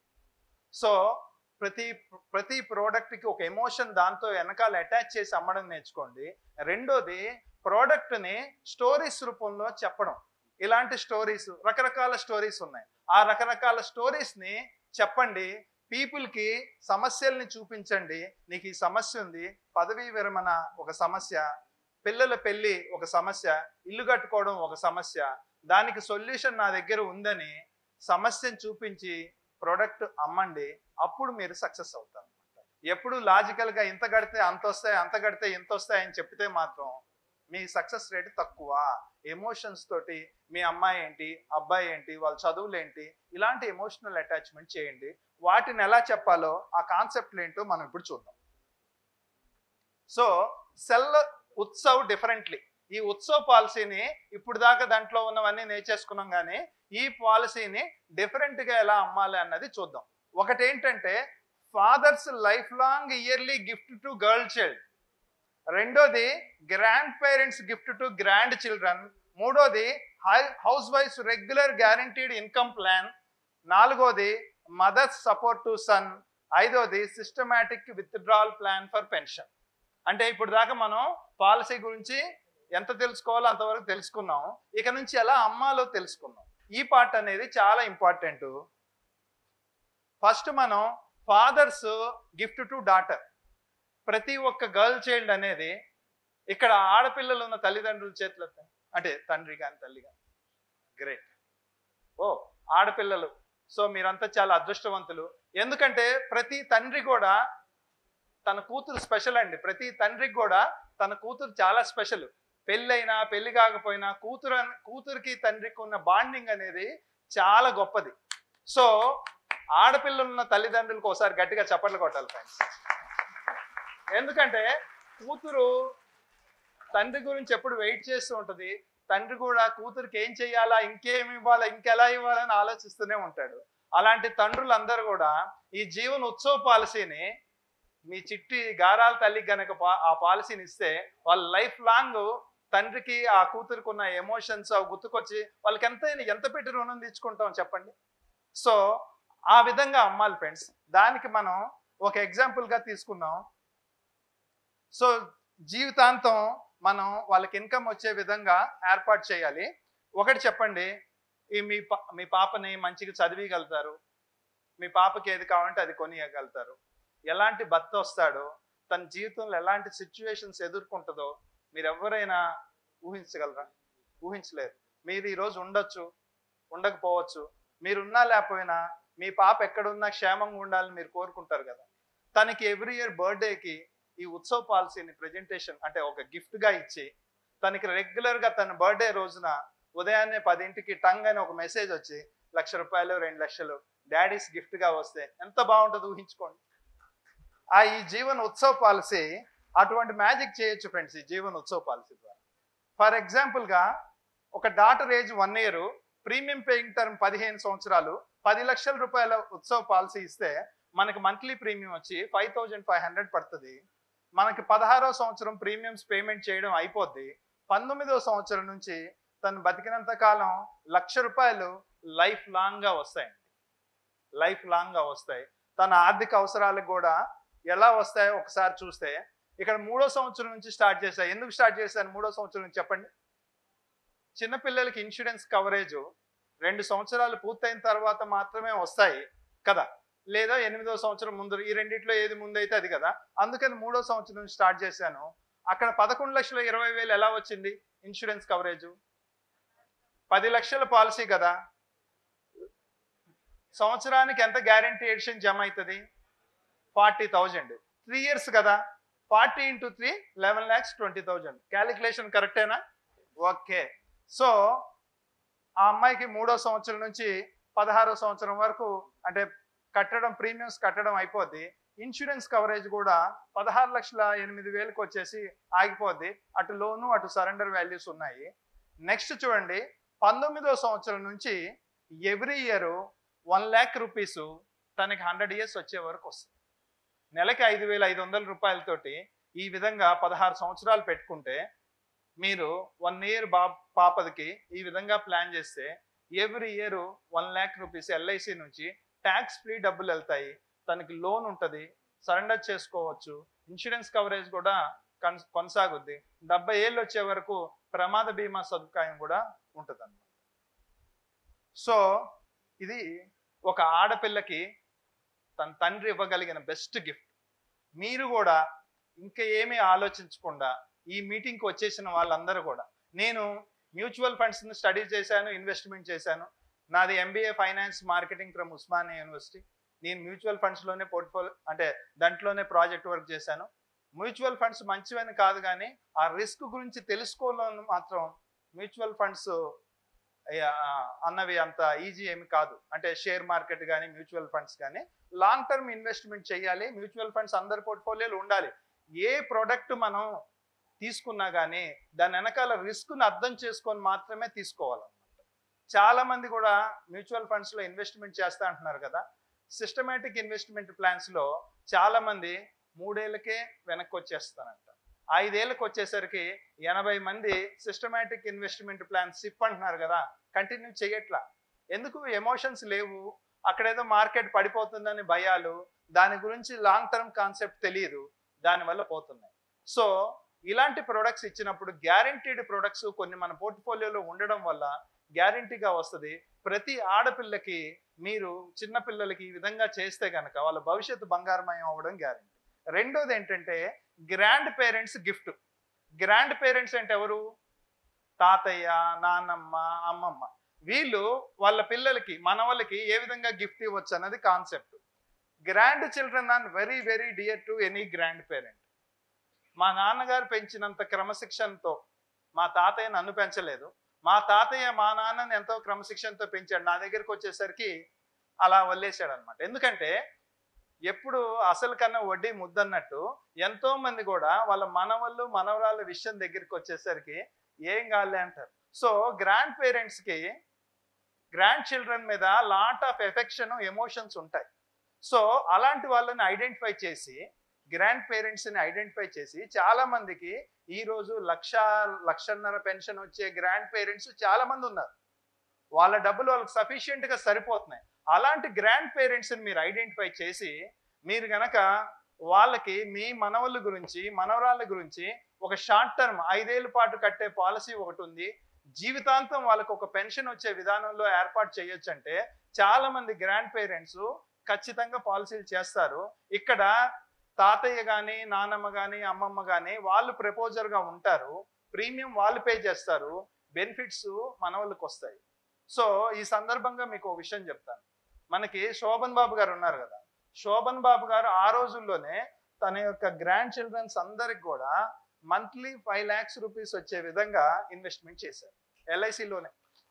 సో ప్రతి ప్రతి ప్రోడక్ట్కి ఒక ఎమోషన్ దాంతో వెనకాల అటాచ్ చేసి అమ్మడం నేర్చుకోండి రెండోది ప్రోడక్ట్ని స్టోరీస్ రూపంలో చెప్పడం ఇలాంటి స్టోరీస్ రకరకాల స్టోరీస్ ఉన్నాయి ఆ రకరకాల స్టోరీస్ని చెప్పండి పీపుల్కి సమస్యల్ని చూపించండి నీకు ఈ సమస్య ఉంది పదవీ విరమణ ఒక సమస్య పిల్లల పెళ్ళి ఒక సమస్య ఇల్లు కట్టుకోవడం ఒక సమస్య దానికి సొల్యూషన్ నా దగ్గర ఉందని సమస్యను చూపించి ప్రోడక్ట్ అమ్మండి అప్పుడు మీరు సక్సెస్ అవుతారు ఎప్పుడు లాజికల్గా ఇంత కడితే అంత వస్తాయి అంత కడితే ఇంత వస్తాయి అని చెప్తే మాత్రం మీ సక్సెస్ రేట్ తక్కువ ఎమోషన్స్ తోటి మీ అమ్మాయి ఏంటి అబ్బాయి ఏంటి వాళ్ళ చదువులు ఏంటి ఇలాంటి ఎమోషనల్ అటాచ్మెంట్ చేయండి వాటిని ఎలా చెప్పాలో ఆ కాన్సెప్ట్లు ఏంటో మనం ఇప్పుడు చూద్దాం సో సెల్ ఉత్సవ్ డిఫరెంట్లీ ఈ ఉత్సవ్ పాలసీని ఇప్పుడు దాకా దాంట్లో ఉన్నవన్నీ నేర్చేసుకున్నాం కానీ ఈ పాలసీని డిఫరెంట్ గా ఎలా అమ్మాలి అన్నది చూద్దాం ఒకటి ఏంటంటే father's life long yearly gift to girl child రెండోది grand parents gift to grand children మూడోది house wife's regular guaranteed income plan నాలుగోది మదర్స్ సపోర్ట్ టు సన్ ఐదోది systematic withdrawal plan for pension అంటే ఇప్పుడు దాకా మనం పాలసీ గురించి ఎంత తెలుసుకోవాలో అంతవరకు తెలుసుకున్నాం ఇక నుంచి ఎలా అమ్మాలో తెలుసుకున్నాం ఈ పార్ట్ అనేది చాలా ఇంపార్టెంట్ ఫస్ట్ మనం ఫాదర్స్ గిఫ్ట్ టు డాటర్ ప్రతి ఒక్క గర్ల్ చైల్డ్ అనేది ఇక్కడ ఆడపిల్లలు ఉన్న తల్లిదండ్రుల చేతులు ఎత్తండి. అంటే తండ్రి కానీ తల్లి కానీ గ్రేట్ ఓ ఆడపిల్లలు సో మీరంతా చాలా అదృష్టవంతులు ఎందుకంటే ప్రతి తండ్రి కూడా తన కూతురు స్పెషల్ అండి ప్రతి తండ్రికి కూడా తన కూతురు చాలా స్పెషల్ పెళ్ళైనా పెళ్లి కాకపోయినా కూతురు అన్- కూతురికి తండ్రికి ఉన్న బాండింగ్ అనేది చాలా గొప్పది సో ఆడపిల్లలు ఉన్న తల్లిదండ్రులకు ఒకసారి గట్టిగా చప్పట్లు కొట్టాలి ఫ్రెండ్స్ ఎందుకంటే కూతురు తండ్రి గురించి ఎప్పుడు వెయిట్ చేస్తూ ఉంటుంది తండ్రి కూడా కూతురికి ఏం చెయ్యాలా ఇంకేం ఇవ్వాలా ఇంకెలా ఇవ్వాలని ఆలోచిస్తూనే ఉంటాడు అలాంటి తండ్రులందరూ కూడా ఈ జీవన ఉత్సవ పాలసీని మీ చిట్టి గారాల తల్లికి గనక పా- ఆ పాలసీని ఇస్తే వాళ్ళ లైఫ్ లాంగ్ తండ్రికి ఆ కూతురికి ఉన్న ఎమోషన్స్ అవి గుర్తుకొచ్చి వాళ్ళకి ఎంత ఎంత పెట్టి రుణం తీర్చుకుంటాం చెప్పండి సో ఆ విధంగా అమ్మాలి ఫ్రెండ్స్ దానికి మనం ఒక example గా తీసుకున్నాం సో జీవితాంతం మనం వాళ్ళకి ఇన్కమ్ వచ్చే విధంగా ఏర్పాటు చేయాలి ఒకటి చెప్పండి ఈ మీ పా మీ పాపని మంచిగా చదివిగలుగుతారు మీ పాపకి ఏది కావాలంటే అది కొనియగలుగుతారు ఎలాంటి భర్త వస్తాడో తన జీవితంలో ఎలాంటి సిచ్యువేషన్స్ ఎదుర్కొంటుందో మీరు ఎవరైనా ఊహించగలరా ఊహించలేరు మీరు ఈరోజు ఉండొచ్చు ఉండకపోవచ్చు మీరు ఉన్నా లేకపోయినా మీ పాప ఎక్కడున్నా క్షేమంగా ఉండాలని మీరు కోరుకుంటారు కదా తనకి ఎవ్రీ ఇయర్ బర్త్డేకి ఈ ఉత్సవ్ పాలసీని ప్రెజెంటేషన్ అంటే ఒక gift గా ఇచ్చి తనకి రెగ్యులర్ గా తన బర్త్డే రోజున ఉదయాన్నే పదింటికి టంగ్ అని ఒక మెసేజ్ వచ్చి లక్ష రూపాయలు రెండు లక్షలు డాడీస్ గిఫ్ట్ గా వస్తే ఎంత బాగుంటుందో ఊహించుకోండి ఆ ఈ జీవన్ ఉత్సవ్ పాలసీ అటువంటి మ్యాజిక్ చేయొచ్చు ఫ్రెండ్స్ ఈ జీవన్ ఉత్సవ్ పాలసీ ద్వారా ఫర్ ఎగ్జాంపుల్ గా ఒక daughter age one year premium paying term పదిహేను సంవత్సరాలు పది లక్షల రూపాయల ఉత్సవ్ పాలసీ ఇస్తే మనకి మంత్లీ ప్రీమియం వచ్చి ఫైవ్ థౌజండ్ ఫైవ్ హండ్రెడ్ పడుతుంది మనకి పదహారో సంవత్సరం ప్రీమియమ్స్ పేమెంట్ చేయడం అయిపోద్ది పంతొమ్మిదో సంవత్సరం నుంచి తను బతికినంత కాలం లక్ష రూపాయలు లైఫ్ లాంగ్ గా వస్తాయండి లైఫ్ లాంగ్ గా వస్తాయి తన ఆర్థిక అవసరాలకు కూడా ఎలా వస్తాయో ఒకసారి చూస్తే ఇక్కడ మూడో సంవత్సరం నుంచి స్టార్ట్ చేశాను ఎందుకు స్టార్ట్ చేశాను మూడో సంవత్సరం నుంచి చెప్పండి చిన్నపిల్లలకి ఇన్సూరెన్స్ కవరేజ్ రెండు సంవత్సరాలు పూర్తయిన తర్వాత మాత్రమే వస్తాయి కదా లేదా ఎనిమిదో సంవత్సరం ముందు ఈ రెండిట్లో ఏది ముందు అయితే అది కదా అందుకని మూడో సంవత్సరం నుంచి స్టార్ట్ చేశాను అక్కడ పదకొండు లక్షల ఇరవై వేలు ఎలా వచ్చింది ఇన్సూరెన్స్ కవరేజ్ పది లక్షల పాలసీ కదా సంవత్సరానికి ఎంత గ్యారంటీ ఎడిషన్ జమ అవుతుంది ఫార్టీ థౌజండ్ త్రీ ఇయర్స్ కదా forty into three eleven lakhs twenty thousand calculation కరెక్టేనా ఓకే సో ఆ అమ్మాయికి మూడో సంవత్సరం నుంచి పదహారో సంవత్సరం వరకు అంటే కట్టడం ప్రీమియమ్స్ కట్టడం అయిపోద్ది ఇన్సూరెన్స్ కవరేజ్ కూడా పదహారు లక్షల ఎనిమిది వేలకు వచ్చేసి ఆగిపోద్ది అటు లోను అటు సరెండర్ వాల్యూస్ ఉన్నాయి నెక్స్ట్ చూడండి పంతొమ్మిదో సంవత్సరం నుంచి every year one lakh rupees తనకి హండ్రెడ్ ఇయర్స్ వచ్చే వరకు వస్తుంది నెలకి ఐదు వేల ఐదు వందల రూపాయలతోటి ఈ విధంగా పదహారు సంవత్సరాలు పెట్టుకుంటే మీరు వన్ ఇయర్ బా పాపదికి ఈ విధంగా ప్లాన్ చేస్తే every year one lakh rupees LIC నుంచి ట్యాక్స్ ఫ్రీ డబ్బులు వెళ్తాయి తనకి లోన్ ఉంటుంది సరెండర్ చేసుకోవచ్చు ఇన్సూరెన్స్ కవరేజ్ కూడా కన్ కొనసాగుద్ది డెబ్బై ఏళ్ళు వచ్చే వరకు ప్రమాద బీమా సదుపాయం కూడా ఉంటుంది సో ఇది ఒక ఆడపిల్లకి తన తండ్రి ఇవ్వగలిగిన బెస్ట్ గిఫ్ట్ మీరు కూడా ఇంకా ఏమీ ఆలోచించకుండా ఈ మీటింగ్కి వచ్చేసిన వాళ్ళందరూ కూడా నేను మ్యూచువల్ ఫండ్స్ని స్టడీ చేశాను ఇన్వెస్ట్మెంట్ చేశాను నాది MBA finance marketing from Osmania university నేను మ్యూచువల్ ఫండ్స్లోనే పోర్ట్ఫోలియో అంటే దాంట్లోనే ప్రాజెక్ట్ వర్క్ చేశాను మ్యూచువల్ ఫండ్స్ మంచివని కాదు కానీ ఆ రిస్క్ గురించి తెలుసుకోవడం మాత్రం మ్యూచువల్ ఫండ్స్ అన్నవి అంత ఈజీ ఏమి కాదు అంటే షేర్ మార్కెట్ కానీ మ్యూచువల్ ఫండ్స్ కానీ లాంగ్ టర్మ్ ఇన్వెస్ట్మెంట్ చేయాలి మ్యూచువల్ ఫండ్స్ అందరి పోర్ట్ఫోలియోలు ఉండాలి ఏ ప్రోడక్ట్ మనం తీసుకున్నా కానీ దాని వెనకాల రిస్క్ను అర్థం చేసుకొని మాత్రమే తీసుకోవాలన్నమాట చాలా మంది కూడా మ్యూచువల్ ఫండ్స్లో ఇన్వెస్ట్మెంట్ చేస్తా అంటున్నారు కదా సిస్టమేటిక్ ఇన్వెస్ట్మెంట్ ప్లాన్స్లో చాలా మంది మూడేళ్ళకే వెనక్కి వచ్చేస్తారంట ఐదేళ్ళకి వచ్చేసరికి ఎనభై మంది సిస్టమేటిక్ ఇన్వెస్ట్మెంట్ ప్లాన్ సిప్ అంటున్నారు కదా కంటిన్యూ చేయట్లా ఎందుకు ఎమోషన్స్ లేవు అక్కడేదో మార్కెట్ పడిపోతుందని భయాలు దాని గురించి లాంగ్ టర్మ్ కాన్సెప్ట్ తెలియదు దానివల్ల పోతున్నాయి సో ఇలాంటి ప్రొడక్ట్స్ ఇచ్చినప్పుడు గ్యారంటీడ్ ప్రొడక్ట్స్ కొన్ని మన పోర్ట్ఫోలియోలో ఉండడం వల్ల గ్యారంటీగా వస్తుంది ప్రతి ఆడపిల్లకి మీరు చిన్న పిల్లలకి ఈ విధంగా చేస్తే కనుక వాళ్ళ భవిష్యత్తు బంగారమయం అవ్వడం గ్యారంటీ రెండోది ఏంటంటే grand parents gift grand parents అంటే ఎవరు తాతయ్య నాన్నమ్మ అమ్మమ్మ వీళ్ళు వాళ్ళ పిల్లలకి మనవలకి ఏ విధంగా గిఫ్ట్ ఇవ్వచ్చు అన్నది concept grand children are very very dear to any grand parent మా నాన్నగారు పెంచినంత క్రమశిక్షణతో మా తాతయ్య నన్ను పెంచలేదు మా తాతయ్య మా నాన్నని ఎంతో క్రమశిక్షణతో పెంచాడు నా దగ్గరికి వచ్చేసరికి అలా వదిలేశాడు అనమాట ఎందుకంటే ఎప్పుడు అసలు కన్నా వడ్డీ ముద్దన్నట్టు ఎంతో మంది కూడా వాళ్ళ మనవళ్ళు మనవరాళ్ళ విషయం దగ్గరికి వచ్చేసరికి ఏం కాలే అంటారు సో గ్రాండ్ పేరెంట్స్కి గ్రాండ్ చిల్డ్రన్ మీద లాట్ ఆఫ్ ఎఫెక్షన్ ఎమోషన్స్ ఉంటాయి సో అలాంటి వాళ్ళని ఐడెంటిఫై చేసి గ్రాండ్ పేరెంట్స్ని ఐడెంటిఫై చేసి చాలా మందికి ఈ రోజు లక్ష లక్షన్నర పెన్షన్ వచ్చే గ్రాండ్ పేరెంట్స్ చాలా మంది ఉన్నారు వాళ్ళ డబ్బులు వాళ్ళకి సఫిషియెంట్ గా సరిపోతున్నాయి అలాంటి గ్రాండ్ పేరెంట్స్ని మీరు ఐడెంటిఫై చేసి మీరు గనక వాళ్ళకి మీ మనవళ్ళ గురించి మనవరాళ్ళ గురించి ఒక షార్ట్ టర్మ్ ఐదేళ్ల పాటు కట్టే పాలసీ ఒకటి ఉంది జీవితాంతం వాళ్ళకి ఒక పెన్షన్ వచ్చే విధానంలో ఏర్పాటు చేయొచ్చు అంటే చాలా మంది గ్రాండ్ పేరెంట్స్ ఖచ్చితంగా పాలసీలు చేస్తారు ఇక్కడ తాతయ్య కానీ నానమ్మ కానీ అమ్మమ్మ కానీ వాళ్ళు ప్రపోజర్గా ఉంటారు ప్రీమియం వాళ్ళు పే చేస్తారు బెనిఫిట్స్ మన వాళ్ళకి వస్తాయి సో ఈ సందర్భంగా మీకు ఒక విషయం చెప్తాను మనకి శోభన్ బాబు గారు ఉన్నారు కదా శోభన్ బాబు గారు ఆ రోజుల్లోనే తన యొక్క గ్రాండ్ చిల్డ్రన్స్ అందరికి కూడా మంత్లీ ఫైవ్ ల్యాక్స్ రూపీస్ వచ్చే విధంగా ఇన్వెస్ట్మెంట్ చేశారు ఎల్ఐసిలోనే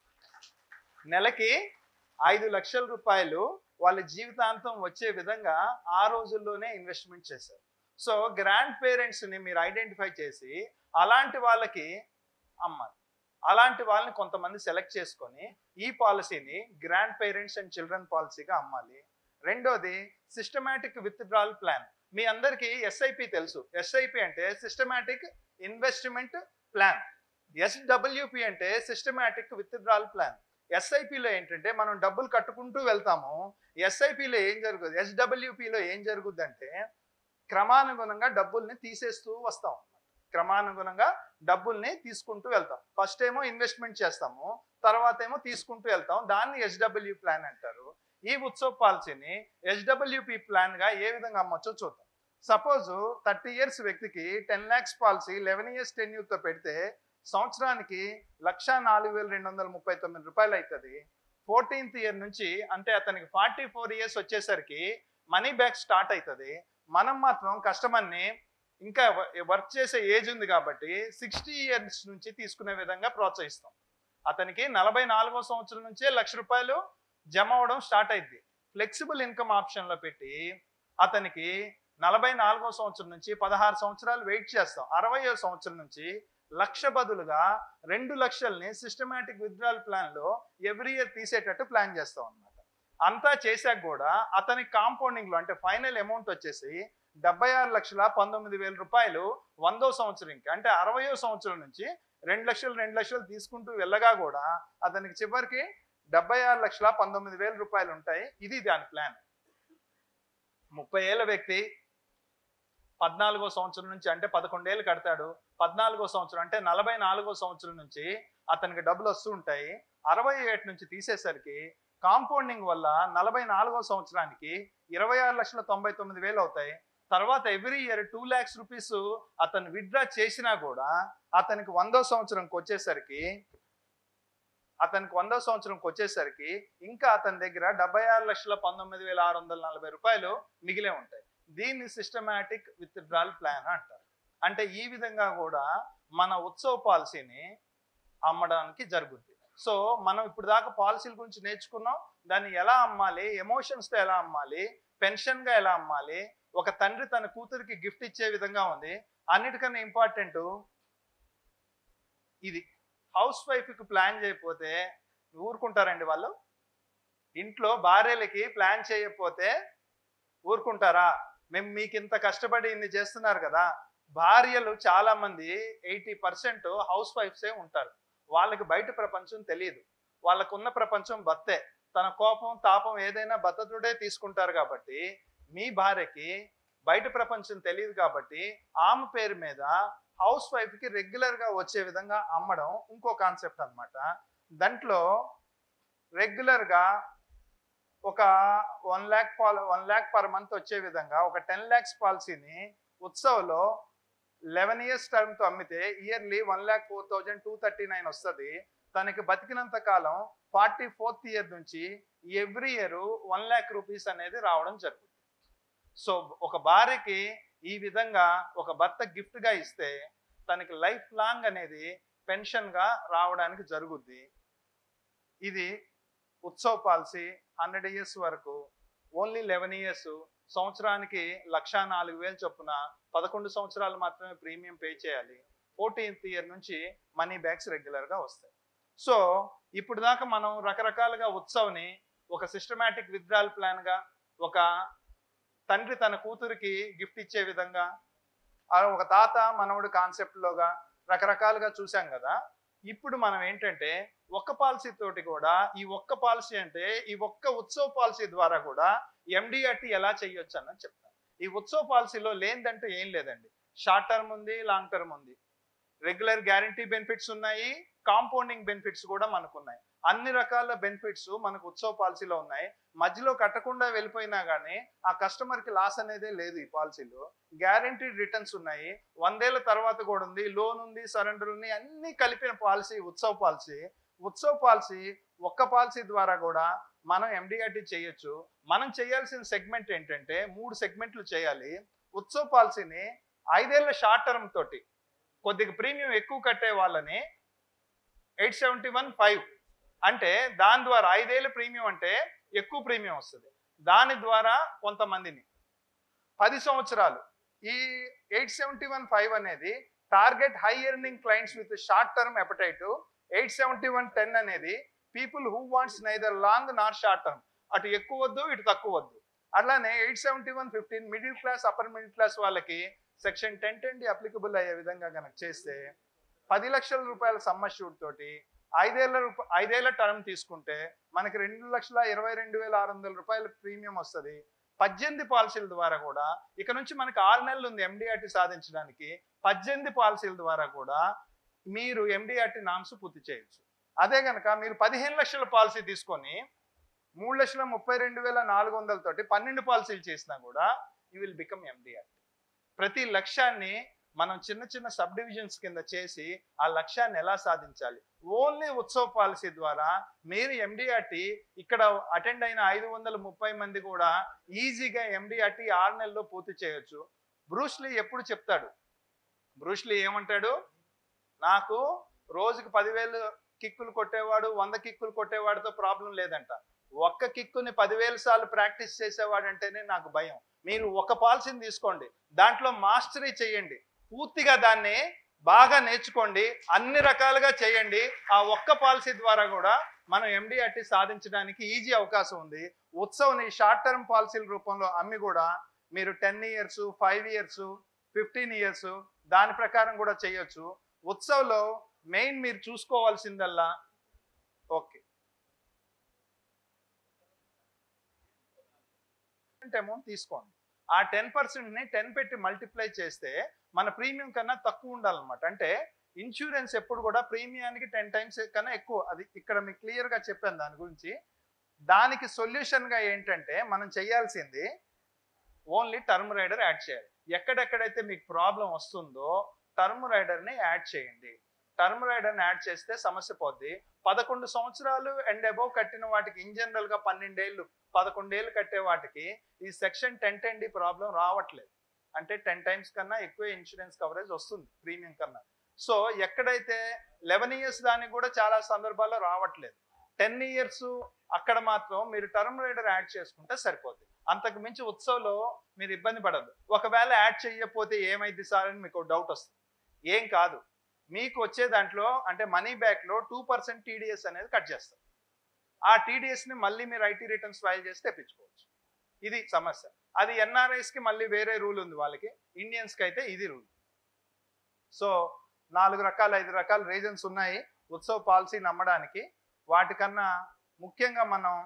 నెలకి ఐదు లక్షల రూపాయలు వాళ్ళ జీవితాంతం వచ్చే విధంగా ఆ రోజుల్లోనే ఇన్వెస్ట్మెంట్ చేశారు సో గ్రాండ్ పేరెంట్స్ని మీరు ఐడెంటిఫై చేసి అలాంటి వాళ్ళకి అమ్మాలి అలాంటి వాళ్ళని కొంతమంది సెలెక్ట్ చేసుకొని ఈ పాలసీని గ్రాండ్ పేరెంట్స్ అండ్ చిల్డ్రన్ పాలసీగా అమ్మాలి రెండోది సిస్టమాటిక్ విత్డ్రాల్ ప్లాన్ మీ అందరికీ ఎస్ఐపి తెలుసు ఎస్ఐపి అంటే సిస్టమాటిక్ ఇన్వెస్ట్మెంట్ ప్లాన్ ఎస్డబ్ల్యూపి అంటే సిస్టమాటిక్ విత్డ్రాల్ ప్లాన్ ఎస్ఐపిలో ఏంటంటే మనం డబ్బులు కట్టుకుంటూ వెళ్తాము ఎస్ఐపిలో ఏం జరుగుతుంది ఎస్డబ్ల్యూపిలో ఏం జరుగుద్దంటే క్రమానుగుణంగా డబ్బుల్ని తీసేస్తూ వస్తాం క్రమానుగుణంగా డబ్బుల్ని తీసుకుంటూ వెళ్తాం ఫస్ట్ ఏమో ఇన్వెస్ట్మెంట్ చేస్తాము తర్వాత ఏమో తీసుకుంటూ వెళ్తాం దాన్ని ఎస్డబ్ల్యూ ప్లాన్ అంటారు ఈ ఉత్సవ్ పాలసీని ఎస్డబ్ల్యూపి ప్లాన్గా ఏ విధంగా అమ్మొచ్చో చూద్దాం సపోజ్ థర్టీ ఇయర్స్ వ్యక్తికి ten lakhs policy eleven years టెన్యూర్తో పెడితే సంవత్సరానికి లక్ష నాలుగు వేల రెండు వందల ముప్పై తొమ్మిది రూపాయలు అవుతుంది ఫోర్టీన్త్ ఇయర్ నుంచి అంటే అతనికి ఫార్టీ ఫోర్ ఇయర్స్ వచ్చేసరికి మనీ బ్యాక్ స్టార్ట్ అవుతుంది మనం మాత్రం కస్టమర్ని ఇంకా వర్క్ చేసే ఏజ్ ఉంది కాబట్టి సిక్స్టీ ఇయర్స్ నుంచి తీసుకునే విధంగా ప్రోత్సహిస్తాం అతనికి నలభై నాలుగో సంవత్సరం నుంచే లక్ష రూపాయలు జమ అవడం స్టార్ట్ అయింది ఫ్లెక్సిబుల్ ఇన్కమ్ ఆప్షన్లో పెట్టి అతనికి నలభై నాలుగో సంవత్సరం నుంచి పదహారు సంవత్సరాలు వెయిట్ చేస్తాం అరవయో సంవత్సరం నుంచి లక్ష బదులుగా రెండు లక్షల్ని సిస్టమేటిక్ విత్డ్రాల్ ప్లాన్లో ఎవ్రీ ఇయర్ తీసేటట్టు ప్లాన్ చేస్తాం అనమాట అంతా చేశాక కూడా అతని కాంపౌండింగ్లో అంటే ఫైనల్ అమౌంట్ వచ్చేసి డెబ్బై ఆరు లక్షల పంతొమ్మిది వేల రూపాయలు వందో సంవత్సరంకి అంటే అరవయో సంవత్సరం నుంచి రెండు లక్షలు రెండు లక్షలు తీసుకుంటూ వెళ్ళగా కూడా అతనికి చివరికి డెబ్బై ఆరు లక్షల పంతొమ్మిది వేల రూపాయలు ఉంటాయి ఇది దాని ప్లాన్ ముప్పై ఏళ్ళ వ్యక్తి పద్నాలుగో సంవత్సరం నుంచి అంటే పదకొండేళ్ళు కడతాడు పద్నాలుగో సంవత్సరం అంటే నలభై నాలుగో సంవత్సరం నుంచి అతనికి డబ్బులు వస్తూ ఉంటాయి అరవై ఏటి నుంచి తీసేసరికి కాంపౌండింగ్ వల్ల నలభై నాలుగో సంవత్సరానికి ఇరవై ఆరు లక్షల తొంభై తొమ్మిది వేలు అవుతాయి తర్వాత every year two lakhs rupees అతను విత్డ్రా చేసినా కూడా అతనికి వందో సంవత్సరంకి వచ్చేసరికి అతనికి వందో సంవత్సరంకి వచ్చేసరికి ఇంకా అతని దగ్గర డెబ్బై ఆరు లక్షల పంతొమ్మిది వేల ఆరు వందల నలభై రూపాయలు మిగిలే ఉంటాయి దీన్ని సిస్టమాటిక్ విత్డ్రాల్ ప్లాన్ అంటారు అంటే ఈ విధంగా కూడా మన ఉత్సవ పాలసీని అమ్మడానికి జరుగుద్ది సో మనం ఇప్పుడు దాకా పాలసీల గురించి నేర్చుకున్నాం దాన్ని ఎలా అమ్మాలి ఎమోషన్స్తో ఎలా అమ్మాలి పెన్షన్గా ఎలా అమ్మాలి ఒక తండ్రి తన కూతురికి గిఫ్ట్ ఇచ్చే విధంగా ఉంది అన్నిటికన్నా ఇంపార్టెంట్ ఇది హౌస్ వైఫ్కి ప్లాన్ చేయకపోతే ఊరుకుంటారండి వాళ్ళు ఇంట్లో భార్యలకి ప్లాన్ చేయకపోతే ఊరుకుంటారా మేము మీకు ఇంత కష్టపడి ఇన్ని చేస్తున్నారు కదా భార్యలు చాలా మంది ఎయిటీ పర్సెంట్ హౌస్ వైఫ్సే ఉంటారు వాళ్ళకి బయట ప్రపంచం తెలియదు వాళ్ళకున్న ప్రపంచం బత్తే తన కోపం తాపం ఏదైనా బద్దతుడే తీసుకుంటారు కాబట్టి మీ భార్యకి బయట ప్రపంచం తెలియదు కాబట్టి ఆమె పేరు మీద హౌస్ వైఫ్కి రెగ్యులర్గా వచ్చే విధంగా అమ్మడం ఇంకో కాన్సెప్ట్ అన్నమాట దాంట్లో రెగ్యులర్గా ఒక వన్ ల్యాక్ పాల వన్ ల్యాక్ పర్ మంత్ వచ్చే విధంగా ఒక టెన్ ల్యాక్స్ పాలసీని ఉత్సవ్లో లెవెన్ ఇయర్స్ టర్మ్తో అమ్మితే yearly one lakh four thousand two thirty nine వస్తుంది తనకి బతికినంత కాలం ఫార్టీ ఫోర్త్ ఇయర్ నుంచి every year one lakh rupees అనేది రావడం జరుగుతుంది సో ఒక భార్యకి ఈ విధంగా ఒక భర్త గిఫ్ట్గా ఇస్తే తనకి లైఫ్ లాంగ్ అనేది పెన్షన్గా రావడానికి జరుగుద్ది ఇది ఉత్సవ్ పాలసీ హండ్రెడ్ ఇయర్స్ వరకు ఓన్లీ లెవెన్ ఇయర్స్ సంవత్సరానికి లక్షా నాలుగు వేలు చొప్పున పదకొండు సంవత్సరాలు మాత్రమే ప్రీమియం పే చేయాలి ఫోర్టీన్త్ ఇయర్ నుంచి మనీ బ్యాక్స్ రెగ్యులర్గా వస్తాయి సో ఇప్పుడు దాకా మనం రకరకాలుగా ఉత్సవ్ని ఒక సిస్టమేటిక్ విత్డ్రాల్ ప్లాన్గా ఒక తండ్రి తన కూతురికి గిఫ్ట్ ఇచ్చే విధంగా ఆ ఒక తాత మనవడు కాన్సెప్ట్లోగా రకరకాలుగా చూసాం కదా ఇప్పుడు మనం ఏంటంటే ఒక్క పాలసీ తోటి కూడా ఈ ఒక్క పాలసీ అంటే ఈ ఒక్క ఉత్సవ పాలసీ ద్వారా కూడా ఎండిఆర్టీ ఎలా చేయొచ్చు అన్నది చెప్తాను ఈ ఉత్సవ పాలసీలో లేనిదంటే ఏం లేదండి షార్ట్ టర్మ్ ఉంది లాంగ్ టర్మ్ ఉంది రెగ్యులర్ గ్యారంటీ బెనిఫిట్స్ ఉన్నాయి కాంపౌండింగ్ బెనిఫిట్స్ కూడా మనకు ఉన్నాయి అన్ని రకాల బెనిఫిట్స్ మనకు ఉత్సవ పాలసీలో ఉన్నాయి మధ్యలో కట్టకుండా వెళ్ళిపోయినా కానీ ఆ కస్టమర్కి లాస్ అనేదే లేదు ఈ పాలసీలో గ్యారంటీడ్ రిటర్న్స్ ఉన్నాయి వందేళ్ల తర్వాత కూడా ఉంది లోన్ ఉంది సరెండర్ ఉంది అన్ని కలిపిన పాలసీ ఉత్సవ పాలసీ ఉత్సవ పాలసీ ఒక్క పాలసీ ద్వారా కూడా మనం ఎండిఆర్టీ చేయొచ్చు మనం చేయాల్సిన సెగ్మెంట్ ఏంటంటే మూడు సెగ్మెంట్లు చేయాలి ఉత్సవ పాలసీని ఐదేళ్ల షార్ట్ టర్మ్ తోటి కొద్దిగా ప్రీమియం ఎక్కువ కట్టే వాళ్ళని ఎయిట్ సెవెంటీ వన్ ఫైవ్ అంటే దాని ద్వారా ఐదేళ్ళ ప్రీమియం అంటే ఎక్కువ ప్రీమియం వస్తుంది దాని ద్వారా కొంతమందిని పది సంవత్సరాలు ఈ ఎయిట్ సెవెంటీ వన్ ఫైవ్ అనేది target high earning clients with short term appetite eight seventy one ten అనేది people who wants neither long nor short term అటు ఎక్కువ వద్దు ఇటు తక్కువ వద్దు అట్లానే eight seventy one fifteen middle class upper middle class వాళ్ళకి సెక్షన్ టెన్ ట్వంటీ అప్లికబుల్ అయ్యే విధంగా కనుక చేస్తే పది లక్షల రూపాయల సమ్మర్ తోటి ఐదేళ్ల రూప ఐదేళ్ల టర్మ్ తీసుకుంటే మనకి రెండు లక్షల ఇరవై రెండు వేల ఆరు వందల రూపాయల ప్రీమియం వస్తుంది పద్దెనిమిది పాలసీల ద్వారా కూడా ఇక నుంచి మనకి ఆరు నెలలు ఉంది ఎండిఆర్టీ సాధించడానికి పద్దెనిమిది పాలసీల ద్వారా కూడా మీరు ఎండిఆర్టీ నామ్స్ పూర్తి చేయొచ్చు అదే కనుక మీరు పదిహేను లక్షల పాలసీ తీసుకొని మూడు లక్షల ముప్పై రెండు వేల నాలుగు వందలతోటి పన్నెండు పాలసీలు చేసినా కూడా యూ విల్ బికమ్ ఎండిఆర్టీ ప్రతి లక్ష్యాన్ని మనం చిన్న చిన్న సబ్ డివిజన్స్ కింద చేసి ఆ లక్ష్యాన్ని ఎలా సాధించాలి ఓన్లీ ఉత్సవ పాలసీ ద్వారా మీరు ఎండిఆర్టీ ఇక్కడ అటెండ్ అయిన ఐదు వందల ముప్పై మంది కూడా ఈజీగా ఎండిఆర్టీ ఆరు నెలల్లో పూర్తి చేయొచ్చు బ్రూస్లీ ఎప్పుడు చెప్తాడు బ్రూస్లీ ఏమంటాడు నాకు రోజుకి పదివేలు కిక్కులు కొట్టేవాడు వంద కిక్కులు కొట్టేవాడితో ప్రాబ్లం లేదంట ఒక్క కిక్కుని పదివేల సార్లు ప్రాక్టీస్ చేసేవాడంటేనే నాకు భయం మీరు ఒక పాలసీని తీసుకోండి దాంట్లో మాస్టరీ చేయండి పూర్తిగా దాన్ని బాగా నేర్చుకోండి అన్ని రకాలుగా చేయండి ఆ ఒక్క పాలసీ ద్వారా కూడా మనం ఎండిఆర్టీ సాధించడానికి ఈజీ అవకాశం ఉంది ఉత్సవ్ని షార్ట్ టర్మ్ పాలసీల రూపంలో అమ్మి కూడా మీరు ten years five years fifteen years దాని ప్రకారం కూడా చేయొచ్చు ఉత్సవ్లో మెయిన్ మీరు చూసుకోవాల్సిందల్లా ఓకే అమౌంట్ తీసుకోండి ఆ టెన్ పర్సెంట్ని టెన్ పెట్టి మల్టిప్లై చేస్తే మన ప్రీమియం కన్నా తక్కువ ఉండాలన్నమాట అంటే ఇన్సూరెన్స్ ఎప్పుడు కూడా ప్రీమియానికి టెన్ టైమ్స్ కన్నా ఎక్కువ అది ఇక్కడ మీకు క్లియర్గా చెప్పాను దాని గురించి దానికి సొల్యూషన్గా ఏంటంటే మనం చేయాల్సింది ఓన్లీ టర్మ్ రైడర్ యాడ్ చేయాలి ఎక్కడెక్కడైతే మీకు ప్రాబ్లం వస్తుందో టర్మ్ రైడర్ని యాడ్ చేయండి టర్మ్ రైడర్ని యాడ్ చేస్తే సమస్య పోద్ది పదకొండు సంవత్సరాలు అండ్ అబౌవ్ కట్టిన వాటికి ఇన్ జనరల్ గా పన్నెండేళ్ళు పదకొండేళ్ళు కట్టే వాటికి ఈ section ten ten D problem రావట్లేదు అంటే టెన్ టైమ్స్ కన్నా ఎక్కువ ఇన్సూరెన్స్ కవరేజ్ వస్తుంది ప్రీమియం కన్నా సో ఎక్కడైతే లెవెన్ ఇయర్స్ దానికి కూడా చాలా సందర్భాల్లో రావట్లేదు టెన్ ఇయర్స్ అక్కడ మాత్రం మీరు టర్మ్ రైడర్ యాడ్ చేసుకుంటే సరిపోతుంది అంతకు మించి ఉత్సవంలో మీరు ఇబ్బంది పడద్దు ఒకవేళ యాడ్ చేయకపోతే ఏమైంది సార్ అని మీకు డౌట్ వస్తుంది ఏం కాదు మీకు వచ్చే దాంట్లో అంటే మనీ బ్యాక్లో టూ పర్సెంట్ టీడీఎస్ అనేది కట్ చేస్తారు ఆ టీడీఎస్ని మళ్ళీ మీరు ఐటీ రిటర్న్స్ ఫైల్ చేసి తెప్పించుకోవచ్చు ఇది సమస్య అది ఎన్ఆర్ఐస్కి మళ్ళీ వేరే రూల్ ఉంది వాళ్ళకి ఇండియన్స్కి అయితే ఇది రూల్ సో నాలుగు రకాల ఐదు రకాల రీజన్స్ ఉన్నాయి ఉత్సవ్ పాలసీ నమ్మడానికి వాటికన్నా ముఖ్యంగా మనం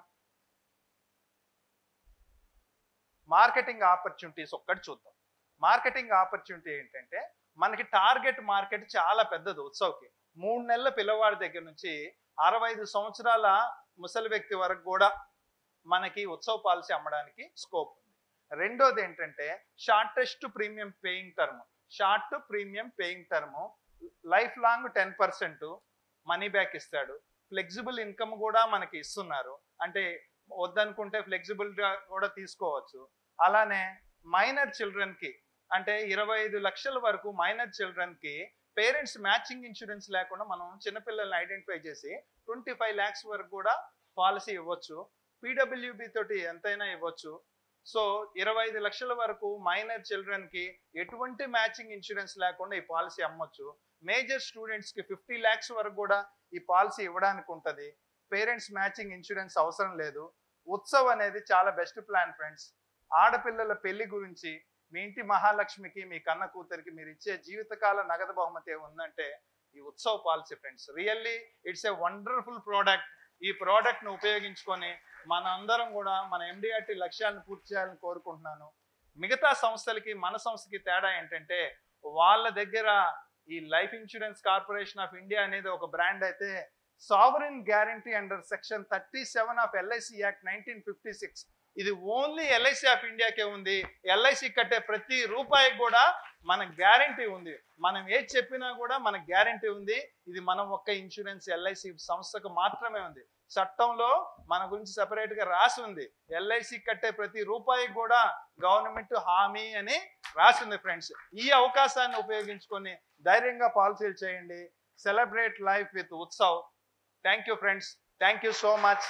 మార్కెటింగ్ ఆపర్చునిటీస్ ఒక్కటి చూద్దాం మార్కెటింగ్ ఆపర్చునిటీ ఏంటంటే మనకి టార్గెట్ మార్కెట్ చాలా పెద్దది ఉత్సవ్కి మూడు నెలల పిల్లవాడి దగ్గర నుంచి అరవై ఐదు సంవత్సరాల ముసలి వ్యక్తి వరకు కూడా మనకి ఉత్సవ్ పాలసీ అమ్మడానికి స్కోప్ ఉంది రెండోది ఏంటంటే shortest premium paying term short premium paying term life long ten percent money back ఇస్తాడు ఫ్లెక్సిబుల్ ఇన్కమ్ కూడా మనకి ఇస్తున్నారు అంటే వద్దనుకుంటే ఫ్లెక్సిబుల్ కూడా తీసుకోవచ్చు అలానే మైనర్ చిల్డ్రన్ కి అంటే ఇరవై ఐదు లక్షల వరకు మైనర్ చిల్డ్రన్ కి పేరెంట్స్ మ్యాచింగ్ ఇన్సూరెన్స్ లేకుండా మనం చిన్నపిల్లల్ని ఐడెంటిఫై చేసి ట్వంటీ ఫైవ్ ల్యాక్స్ వరకు కూడా పాలసీ ఇవ్వచ్చు పీడబ్ల్యూబి తోటి ఎంతైనా ఇవ్వచ్చు సో ఇరవై ఐదు లక్షల వరకు మైనర్ చిల్డ్రన్ కి ఎటువంటి మ్యాచింగ్ ఇన్సూరెన్స్ లేకుండా ఈ పాలసీ అమ్మొచ్చు మేజర్ స్టూడెంట్స్ కి ఫిఫ్టీ ల్యాక్స్ వరకు కూడా ఈ పాలసీ ఇవ్వడానికి ఉంటుంది పేరెంట్స్ మ్యాచింగ్ ఇన్సూరెన్స్ అవసరం లేదు ఉత్సవ్ అనేది చాలా బెస్ట్ ప్లాన్ ఫ్రెండ్స్ ఆడపిల్లల పెళ్లి గురించి మీ ఇంటి మహాలక్ష్మికి మీ కన్న కూతురికి మీరు ఇచ్చే జీవితకాల నగదు బహుమతి ఉందంటే ఈ Utsav policy friends really it's a wonderful product ఈ ప్రోడక్ట్ ను ఉపయోగించుకొని మన అందరం కూడా మన ఎండిఆర్టీ లక్ష్యాలను పూర్తి చేయాలని కోరుకుంటున్నాను మిగతా సంస్థలకి మన సంస్థకి తేడా ఏంటంటే వాళ్ళ దగ్గర ఈ life insurance corporation of India అనేది ఒక బ్రాండ్ అయితే sovereign guarantee under section thirty seven of LIC act nineteen fifty six ఇది ఓన్లీ ఎల్ఐసి ఆఫ్ ఇండియాకే ఉంది ఎల్ఐసి కట్టే ప్రతి రూపాయికి కూడా మన గ్యారంటీ ఉంది మనం ఏది చెప్పినా కూడా మన గ్యారంటీ ఉంది ఇది మనం ఒక్క ఇన్సూరెన్స్ ఎల్ఐసి సంస్థకు మాత్రమే ఉంది చట్టంలో మన గురించి సెపరేట్ గా రాసి ఉంది ఎల్ఐసి కట్టే ప్రతి రూపాయికి కూడా గవర్నమెంట్ హామీ అని రాసి ఉంది ఫ్రెండ్స్ ఈ అవకాశాన్ని ఉపయోగించుకొని ధైర్యంగా పాలసీలు చేయండి celebrate life with Utsav thank you friends thank you so much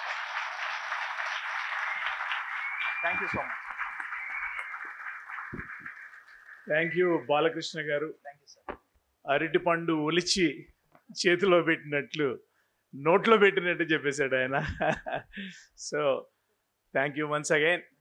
thank you so much thank you Balakrishna garu thank you sir అరటి పండు ఒలిచి చేతిలో పెట్టినట్లు నోట్లో పెట్టినట్టు చెప్పేశాడు ఆయన so thank you once again